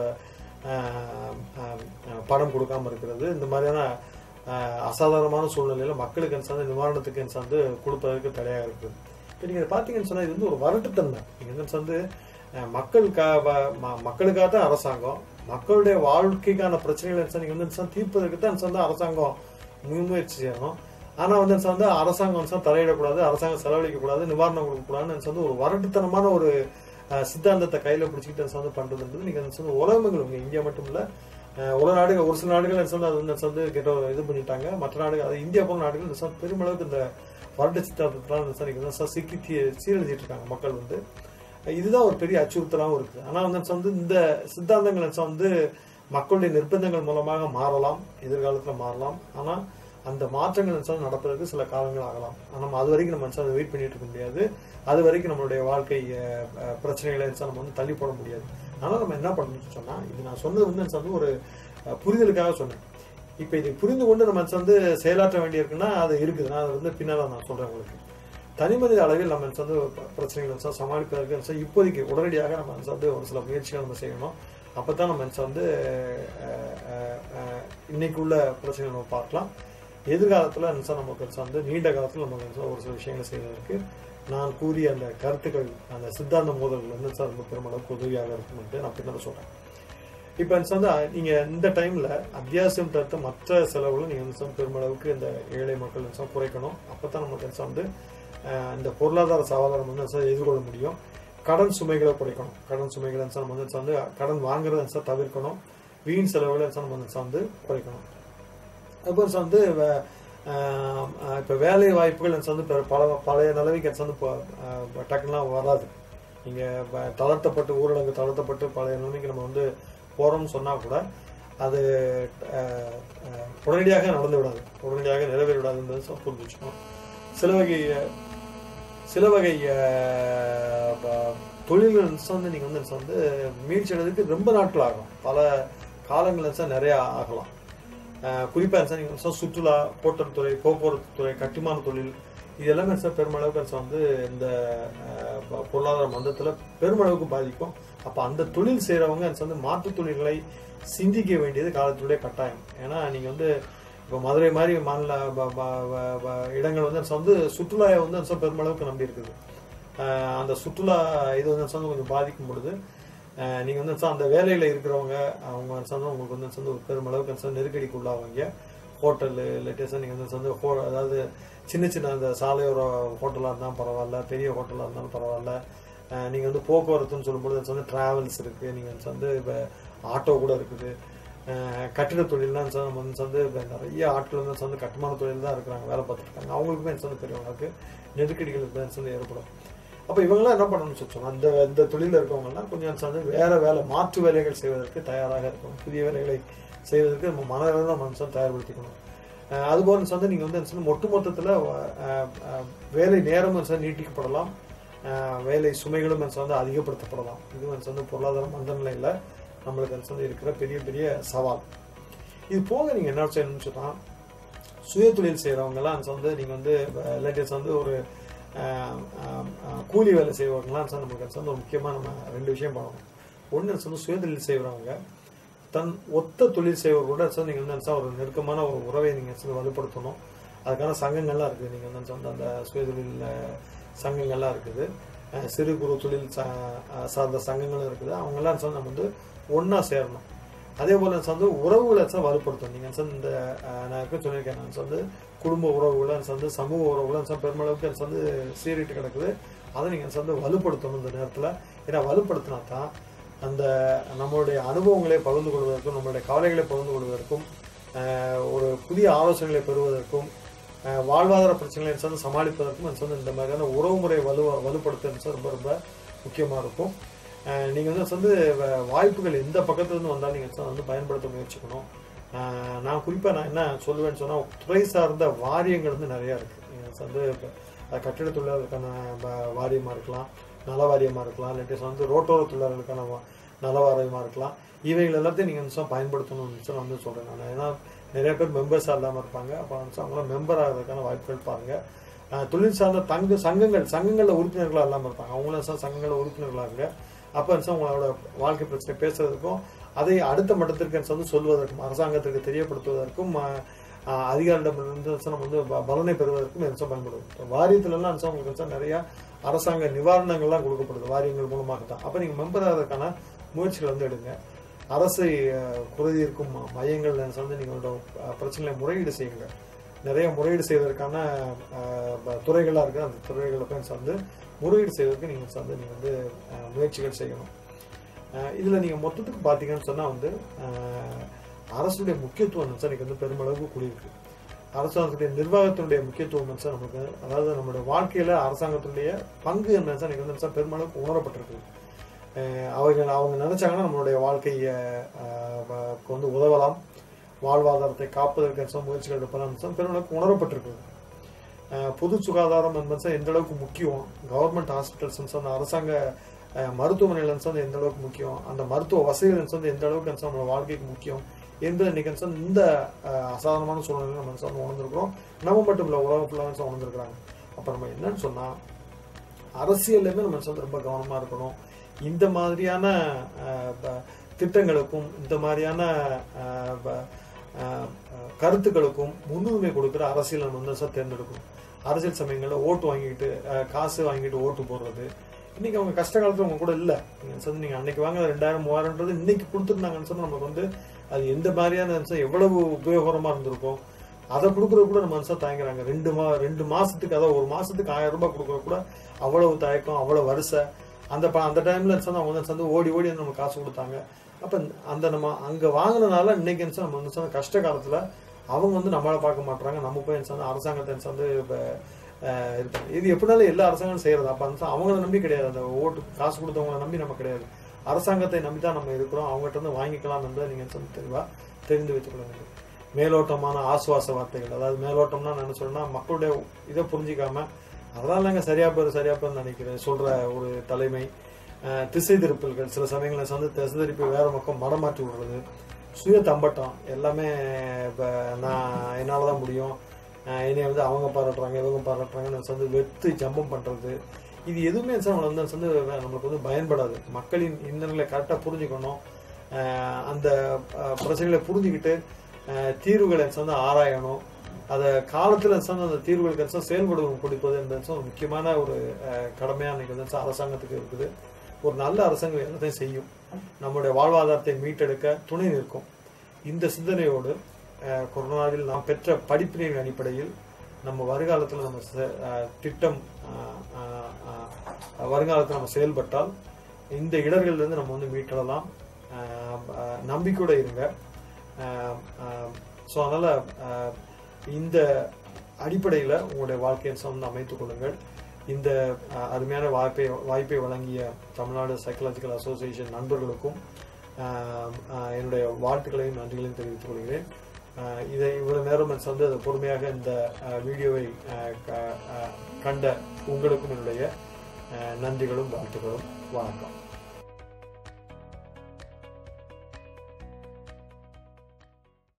அஹ், அஹ், அஹ், பணம் கொடுக்காம இருக்கிறது இந்த மாதிரியான அஹ், அசாதாரணமான சூழ்நிலையில மக்களுக்கு நிச்சயம் வந்து நிவாரணத்துக்கு நிச்சயம் வந்து கொடுப்பதற்கு தடையாக இருக்குது இப்போ நீங்க பாத்தீங்கன்னு சொன்னா இது வந்து ஒரு வரட்டுத்தன்மை நீங்க நிச்சயம் வந்து அஹ், மக்களுக்கா வ- ம- மக்களுக்காக தான் அரசாங்கம் மக்களுடைய வாழ்க்கைக்கான பிரச்சனைகளை நிச்சயம் நீங்க வந்து நிச்சயம் தீர்ப்பதற்கு தான் நிச்சயம் வந்து அரசாங்கம் முயற்சி செய்யணும் ஆனா வந்து நிச்சயம் வந்து அரசாங்கம் நிச்சயம் தலையிடக்கூடாது அரசாங்கம் செலவழிக்க கூடாது நிவாரணம் கொடுக்க கூடாதுன்னு நிச்சயம் வந்து ஒரு வரட்டுத்தனமான ஒரு அஹ், சித்தாந்தத்தை கையில பிடிச்சிக்கிட்டு நிச்சயம் வந்து பண்றதுன்றது நீங்க நிச்சயம் வந்து உலகங்கள் உங்க இந்தியா மட்டும் இல்ல அஹ், உலக நாடுகள் ஒரு சில நாடுகள் நிச்சயம் வந்து அது வந்து நிச்சயம் வந்து கெட்ட இது பண்ணிட்டாங்க மற்ற நாடுகள் அது இந்தியா போன்ற நாடுகள் நிச்சயம் பெருமளவுக்கு இந்த வரட்டு சித்தாந்தத்தினால நிச்சயம் நீங்க நிச்சயம் சிக்கி தீ- சீரழிச்சிட்டு இருக்காங்க மக்கள் வந்து இதுதான் ஒரு பெரிய அச்சுறுத்தலாகவும் இருக்கு ஆனா வந்து நிச்சயம் வந்து இந்த சித்தாந்தங்கள் நிச்சயம் வந்து மக்களுடைய நிர்பந்தங்கள் மூலமாக மாறலாம் எதிர்காலத்துல மாறலாம் ஆனா அந்த மாற்றங்கள் நிச்சயம் நடப்பதற்கு சில காலங்கள் ஆகலாம் ஆனா நம்ம அது வரைக்கும் நம்ம நிச்சயம் வெயிட் பண்ணிட்டு இருக்க முடியாது அது வரைக்கும் நம்மளுடைய வாழ்க்கை அஹ், அஹ், பிரச்சனைகளை நிச்சயம் நம்ம வந்து தள்ளி போட முடியாது ஆனா நம்ம என்ன பண்ணணும்னு சொன்னா இது நான் சொன்னது வந்து நிச்சயம் வந்து ஒரு அஹ், புரிதலுக்காக சொன்னேன் இப்ப இதை புரிந்து கொண்டு நம்ம நிச்சயம் வந்து செயலாற்ற வேண்டியிருக்குன்னா அது இருக்குது நான் அதை வந்து பின்னால நான் சொல்றேன் உங்களுக்கு தனி மனித அளவில் நம்ம வந்து ப- பிரச்சனைகளை வந்து சமாளிப்பதற்கு வந்து இப்போதைக்கு உடனடியாக நம்ம வந்து ஒரு சில முயற்சிகள் நம்ம செய்யணும் அப்பதான் நம்ம வந்து அஹ், அஹ், அஹ், இன்னைக்கு உள்ள பிரச்சனைகளை நம்ம பார்க்கலாம் எதிர்காலத்துல நிச்சயம் நமக்கு வந்து நீண்ட காலத்துல நம்ம வந்து ஒரு சில விஷயங்களை செய்வதற்கு நான் கூறிய அந்த கருத்துக்கள் அந்த சித்தாந்த மோதல்கள் வந்து நிச்சயம் ரொம்ப பெருமளவுக்கு உதவியாக இருக்கும்னு நான் பின்னால சொல்றேன் இப்ப வந்து நீங்க இந்த டைம்ல அத்தியாவசியம் தவிர்த்த மற்ற செலவுகளை நீங்க வந்து பெருமளவுக்கு இந்த ஏழை மக்கள் நிச்சயம் குறைக்கணும் அப்பதான் நமக்கு நிச்சயம் வந்து அஹ், இந்த பொருளாதார சவாலை நம்ம வந்து நிச்சயம் எதிர்கொள்ள முடியும் கடன் சுமைகளை குறைக்கணும் கடன் சுமைகளை நம்ம வந்து வந்து கடன் வாங்குறத தவிர்க்கணும் வீண் செலவுகளை நம்ம வந்து வந்து குறைக்கணும் அதுபோல் வந்து வ- ஆஹ் ஆஹ் இப்ப வேலை வாய்ப்புகள் வந்து இப்ப பல பழைய நிலவைக்கு வந்து இப்போ, ஆஹ் டக்குலாம் வராது நீங்க வ- தளர்த்தப்பட்டு ஊரடங்கு தளர்த்தப்பட்டு பழைய நிலைமைக்கு நம்ம வந்து போறோம்னு சொன்னா கூட அது ஆஹ், ஆஹ், உடனடியாக நடந்து விடாது உடனடியாக நிறைவேறி விடாது என்பதை புரிஞ்சு வச்சுக்கணும் சில வகை சில வகை ஆஹ், ப- தொழில்கள் வந்து நீங்க வந்து வந்து மீட்சி அடைறதுக்கு ரொம்ப நாட்கள் ஆகும் பல காலங்கள் வந்து நிறைய ஆகலாம் ஆஹ் குறிப்பா சார் நீங்க சொன்ன சுற்றுலா ஹோட்டல் துறை போக்குவரத்து துறை கட்டுமான தொழில் இது எல்லாமே சார் பெருமளவுக்கு சார் வந்து இந்த ஆஹ், ப- பொருளாதார மந்தத்துல பெருமளவுக்கு பாதிக்கும் அப்ப அந்த தொழில் செய்யறவங்க சார் வந்து மாற்றுத் தொழில்களை சிந்திக்க வேண்டியது காலத்துடைய கட்டாயம் ஏன்னா நீங்க வந்து இப்போ மதுரை மாதிரி மாநில ப- ப- ப- ப- இடங்கள் வந்து சார் வந்து சுற்றுலா வந்து சார் பெருமளவுக்கு நம்பி இருக்குது ஆஹ் அந்த சுற்றுலா இது வந்து சார் கொஞ்சம் பாதிக்கும் பொழுது ஆஹ் நீங்க வந்து சார் அந்த வேலையில இருக்கிறவங்க அவங்க சார் உங்களுக்கு வந்து சார் ஒரு பெருமளவுக்கு சார் நெருக்கடிக்கு உள்ளாவீங்க ஹோட்டலு இல்லாட்டி சார் நீங்க வந்து சார் ஹோ அதாவது சின்ன சின்ன அந்த சாலையோர ஹோட்டலாக இருந்தாலும் பரவாயில்ல பெரிய ஹோட்டலாக இருந்தாலும் பரவாயில்ல ஆஹ் நீங்க வந்து போக்குவரத்துன்னு சொல்லும்போது வந்து டிராவல்ஸ் இருக்கு நீங்க வந்து இப்போ ஆட்டோ கூட இருக்குது ஆஹ் கட்டிட தொழில்லாம் சார் நம்ம வந்து வந்து இப்ப நிறைய ஆட்கள் வந்து வந்து கட்டுமான தொழில் தான் இருக்கிறாங்க வேலை பார்த்துட்டு இருக்காங்க அவங்களுக்குமே வந்து பெரியவங்களுக்கு நெருக்கடிகள் வந்து ஏற்படும் அப்ப இவங்கெல்லாம் என்ன பண்ணணும்னு சொன்னா அந்த இந்த தொழில இருக்கவங்க எல்லாம் கொஞ்சம் வந்து வேற வேலை மாற்று வேலைகள் செய்வதற்கு தயாராக இருக்கணும் புதிய வேலைகளை செய்வதற்கு நம்ம மனதில் தான் மனுஷன் தயார்படுத்திக்கணும் அஹ் அதுபோல வந்து நீங்க வந்து சொன்ன ஒட்டு மொத்தத்துல அஹ், அஹ், வேலை நேரம் வந்து நீட்டிக்கப்படலாம் அஹ், வேலை சுமைகளும் வந்து அதிகப்படுத்தப்படலாம் இது வந்து பொருளாதார மந்த நிலையில நம்மளுக்கு வந்து இருக்கிற பெரிய பெரிய சவால் இது போக நீங்க என்ன செய்யணும்னு சொன்னா சுய தொழில் செய்யறவங்க எல்லாம் வந்து நீங்க வந்து லேட்டஸ்ட் வந்து ஒரு ஆஹ், ஆஹ், ஆஹ், கூலி வேலை செய்வவங்கலாம் வந்து நமக்கு வந்து ஒரு முக்கியமா நம்ம ரெண்டு விஷயம் பண்ணணும் ஒன்று வந்து சுய தொழில் செய்யறவங்க தன் ஒத்த தொழில் செய்வர்களோட வந்து நீங்க வந்து ஒரு நெருக்கமான ஒரு உறவை நீங்க வந்து வலுப்படுத்தணும் அதுக்கான சங்கங்கள்லாம் இருக்குது நீங்க வந்து வந்து அந்த சுய தொழில் சங்கங்கள்லாம் இருக்குது அஹ், சிறு குறு தொழில் சா- அஹ், சார்ந்த சங்கங்களும் இருக்குது அவங்கெல்லாம் வந்து நம்ம வந்து ஒண்ணா சேரணும் அதே போல வந்து உறவுகளை வந்து வலுப்படுத்தணும் நீங்க வந்து இந்த அஹ், நான் இருக்க சொல்லியிருக்கேன் நான் வந்து குடும்ப உறவுகளை வந்து சமூக உறவுகளை வந்து பெருமளவுக்கு அது வந்து சீரிட்டு கிடக்குது அதை நீங்க வந்து வலுப்படுத்தணும் இந்த நேரத்துல ஏன்னா வலுப்படுத்தினா தான் அந்த நம்மளுடைய அனுபவங்களை பகிர்ந்து கொள்வதற்கும் நம்மளுடைய கவலைகளை பகிர்ந்து கொள்வதற்கும் அஹ், ஒரு புதிய ஆலோசனைகளை பெறுவதற்கும் அஹ், வாழ்வாதார பிரச்சனைகளை வந்து சமாளிப்பதற்கும் அது வந்து இந்த மாதிரியான உறவுமுறை வலு வலுப்படுத்துறது ரொம்ப ரொம்ப முக்கியமா இருக்கும் அஹ், நீங்க வந்து வந்து வ- வாய்ப்புகள் எந்த பக்கத்துல இருந்து வந்தாலும் நீங்க வந்து பயன்படுத்த முயற்சிக்கணும் அஹ், நான் குறிப்பா நான் என்ன சொல்லுவேன்னு சொன்னா துறை சார்ந்த வாரியங்கள் வந்து நிறைய இருக்கு நீங்க வந்து இப்ப, அஹ், கட்டிட தொழிலாளர்களுக்கான வ- வாரியமா இருக்கலாம் நல வாரியமா இருக்கலாம் இல்லாட்டி வந்து ரோட்டோர தொழிலாளர்களுக்கான வா- நல வாரியமா இருக்கலாம் இவைகள் எல்லாத்தையும் நீங்க வந்து பயன்படுத்தணும்னு சொல்லி வந்து சொல்றேன் நான் ஏன்னா நிறைய பேர் மெம்பர்ஸா இல்லாம இருப்பாங்க அப்ப வந்து அவங்கள மெம்பர் ஆகிறதுக்கான வாய்ப்புகள் பாருங்க அஹ், தொழில் சார்ந்த தங்க சங்கங்கள் சங்கங்கள்ல உறுப்பினர்களா இல்லாம இருப்பாங்க அவங்களும் சார் சங்கங்கள்ல உறுப்பினர்களாக அப்ப வந்து உங்களோட வாழ்க்கை பிரச்சனை பேசுறதுக்கும் அதை அடுத்த மட்டத்திற்கு வந்து சொல்வதற்கும் அரசாங்கத்திற்கு தெரியப்படுத்துவதற்கும் அஹ், அஹ், அதிகாரிடமிருந்து வந்து நம்ம வந்து ப- பலனை பெறுவதற்கும் என்சம் பயன்படுது வாரியத்துல எல்லாம் வந்து உங்களுக்கு வந்து நிறைய அரசாங்க நிவாரணங்கள்லாம் கொடுக்கப்படுது வாரியங்கள் மூலமாக தான் அப்ப நீங்க மெம்பர் ஆகிறதுக்கான முயற்சிகள் வந்து எடுங்க அரசை அஹ், குறைதி இருக்கும் மையங்கள் வந்து நீங்களோட அஹ், பிரச்சனைகளை முறையீடு செய்யுங்க நிறைய முறையீடு செய்வதற்கான அஹ், ப- துறைகளா இருக்கு அந்த துறைகளை போய் வந்து முறையீடு செய்வதற்கு நீங்க வந்து நீங்க வந்து அஹ், முயற்சிகள் செய்யணும் அஹ், இதுல நீங்க மொத்தத்துக்கு பாத்தீங்கன்னு சொன்னா வந்து அஹ், அரசுடைய முக்கியத்துவம் வந்து இன்னைக்கு வந்து பெருமளவுக்கு கூடியிருக்கு அரசாங்கத்துடைய நிர்வாகத்தினுடைய முக்கியத்துவம் வந்து நமக்கு அதாவது நம்மளுடைய வாழ்க்கையில அரசாங்கத்தினுடைய பங்கு என்ன இன்னைக்கு வந்து நினைச்சா பெருமளவுக்கு உணரப்பட்டிருக்கு அஹ் அவங்க அவங்க நினைச்சாங்கன்னா நம்மளுடைய வாழ்க்கையை அஹ், வ- வந்து உதவலாம் வாழ்வாதாரத்தை காப்பதற்கு என்ற முயற்சிகள் எடுப்பலாம் பெருமளவுக்கு உணரப்பட்டிருக்குது அஹ், பொது சுகாதாரம் என்பது எந்த அளவுக்கு முக்கியம் கவர்மெண்ட் ஹாஸ்பிட்டல்ஸ் வந்து அரசாங்க அஹ், மருத்துவமனைகள் வந்து எந்த அளவுக்கு முக்கியம் அந்த மருத்துவ வசதிகள் வந்து எந்த அளவுக்கு வந்து நம்மளோட வாழ்க்கைக்கு முக்கியம் என்பது இன்னைக்கு வந்து இந்த அஹ், அசாதாரணமான சூழ்நிலையில் நம்ம வந்து உணர்ந்திருக்கிறோம் நம்ம மட்டும் இல்லை உலகம் ஃபுல்லாக வந்து உணர்ந்திருக்கிறாங்க அப்ப நம்ம என்னன்னு சொன்னா அரசியல்லையுமே நம்ம வந்து ரொம்ப கவனமா இருக்கணும் இந்த மாதிரியான அஹ், ப- திட்டங்களுக்கும் இந்த மாதிரியான அஹ், ப- அஹ், அஹ், கருத்துக்களுக்கும் முன்னுரிமை கொடுக்கிற அரசியல் நம்ம வந்து சார் தேர்ந்தெடுக்கணும் அரசியல் சமயங்களில் ஓட்டு வாங்கிட்டு அஹ், காசு வாங்கிட்டு ஓட்டு போடுறது இன்னைக்கு அவங்க கஷ்ட காலத்துல அவங்க கூட இல்ல நீங்க வந்து நீங்க அன்னைக்கு வாங்க ரெண்டாயிரம் மூவாயிரம்ன்றது இன்னைக்கு கொடுத்துருந்தாங்கன்னு சொன்னா நமக்கு வந்து அது எந்த மாதிரியான நிமிஷம் எவ்வளவு உபயோகரமா இருந்திருக்கும் அதை கொடுக்கறது கூட நம்ம மனுஷன் தயங்குறாங்க ரெண்டு மா ரெண்டு மாசத்துக்கு அதாவது ஒரு மாசத்துக்கு ஆயிரம் ரூபாய் கொடுக்கறது கூட அவ்வளவு தயக்கம் அவ்வளவு வரிசை அந்த ப அந்த டைம்ல சொன்னா அவங்க வந்து சேர்ந்து ஓடி ஓடி வந்து நமக்கு காசு கொடுத்தாங்க அப்ப அந்த நம்ம அங்க வாங்கினனால இன்னைக்கு என்ன சொன்னா, நம்ம வந்து சொன்ன கஷ்ட காலத்துல அவங்க வந்து நம்மளை பார்க்க மாட்டாங்க நம்ம போய் என்ன சொன்னா, அரசாங்கத்தை என்ன வந்து இப்ப, அஹ், இது பண்ண- இது எப்படினாலும் எல்லா அரசாங்கம் செய்யறது அப்ப அந்த அவங்கள நம்பி கிடையாது அந்த ஓட்டு காசு கொடுத்தவங்கள நம்பி நம்ம கிடையாது அரசாங்கத்தை நம்பி தான் நம்ம இருக்கிறோம் அவங்ககிட்ட இருந்து வாங்கிக்கலாம் என்பதை நீங்க சொல்லி தெளிவா தெரிந்து வைத்துக் கொள்ள வேண்டும் மேலோட்டமான ஆசுவாச வார்த்தைகள் அதாவது மேலோட்டம்னா நான் என்ன சொல்றேன்னா மக்களுடைய இதை புரிஞ்சிக்காம அதெல்லாம் நாங்க சரியா போயிரு சரியா போயிரு நினைக்கிறேன் சொல்ற ஒரு தலைமை அஹ், திசை திருப்பல்கள் சில சமயங்களில் வந்து திசை திருப்பி வேற பக்கம் மடமாற்றி விடுறது சுய தம்பட்டம் எல்லாமே இப்போ நான் என்னால் தான் முடியும் அஹ், என்னைய வந்து அவங்க பாராட்டுறாங்க இவங்க பாராட்டுறாங்கன்னு வந்து வெத்து ஜம்பம் பண்றது இது எதுவுமே சார் நம்மளை வந்து வந்து நம்மளுக்கு வந்து பயன்படாது மக்களின் இன்னல்களை கரெக்டாக புரிஞ்சுக்கணும் அஹ், அந்த அஹ், பிரச்சனைகளை புரிஞ்சுக்கிட்டு அஹ், தீர்வுகளை வந்து ஆராயணும் அதை காலத்தில் சார்ந்த அந்த தீர்வுகளுக்கு சார் செயல்படுவம் கொடுப்பது என்பது சார் ஒரு முக்கியமான ஒரு அஹ், கடமையா இன்னைக்கு வந்து சார் அரசாங்கத்துக்கு இருக்குது ஒரு நல்ல அரசாங்கம் எல்லாத்தையும் செய்யும் நம்முடைய வாழ்வாதாரத்தை மீட்டெடுக்க துணை நிற்கும் இந்த சிந்தனையோடு அஹ், கொரோனாவில் நாம் பெற்ற படிப்பினையின் அடிப்படையில் நம்ம வருங்காலத்தில் நம்ம செ- அஹ், திட்டம் அஹ், அஹ், அஹ், வருங்காலத்தில் நம்ம செயல்பட்டால் இந்த இடர்கள்ல இருந்து நம்ம வந்து மீட்டெழலாம் அஹ், அஹ், நம்பிக்கையோட இருங்க ஸோ அதனால அஹ், இந்த அடிப்படையில் உங்களுடைய வாழ்க்கையை வந்து அமைத்துக் கொள்ளுங்கள் இந்த அஹ், அருமையான வாய்ப்பை வாய்ப்பை வழங்கிய தமிழ்நாடு சைக்கலாஜிக்கல் அசோசியேஷன் நண்பர்களுக்கும் அஹ், அஹ், என்னுடைய வாழ்த்துக்களையும் நன்றிகளையும் தெரிவித்துக் கொள்கிறேன் அஹ், இதை இவ்வளவு நேரம் நான் வந்து அதை பொறுமையாக இந்த அஹ், வீடியோவை அஹ், க- அஹ், கண்ட உங்களுக்கும் என்னுடைய அஹ், நன்றிகளும் வாழ்த்துக்களும் வணக்கம்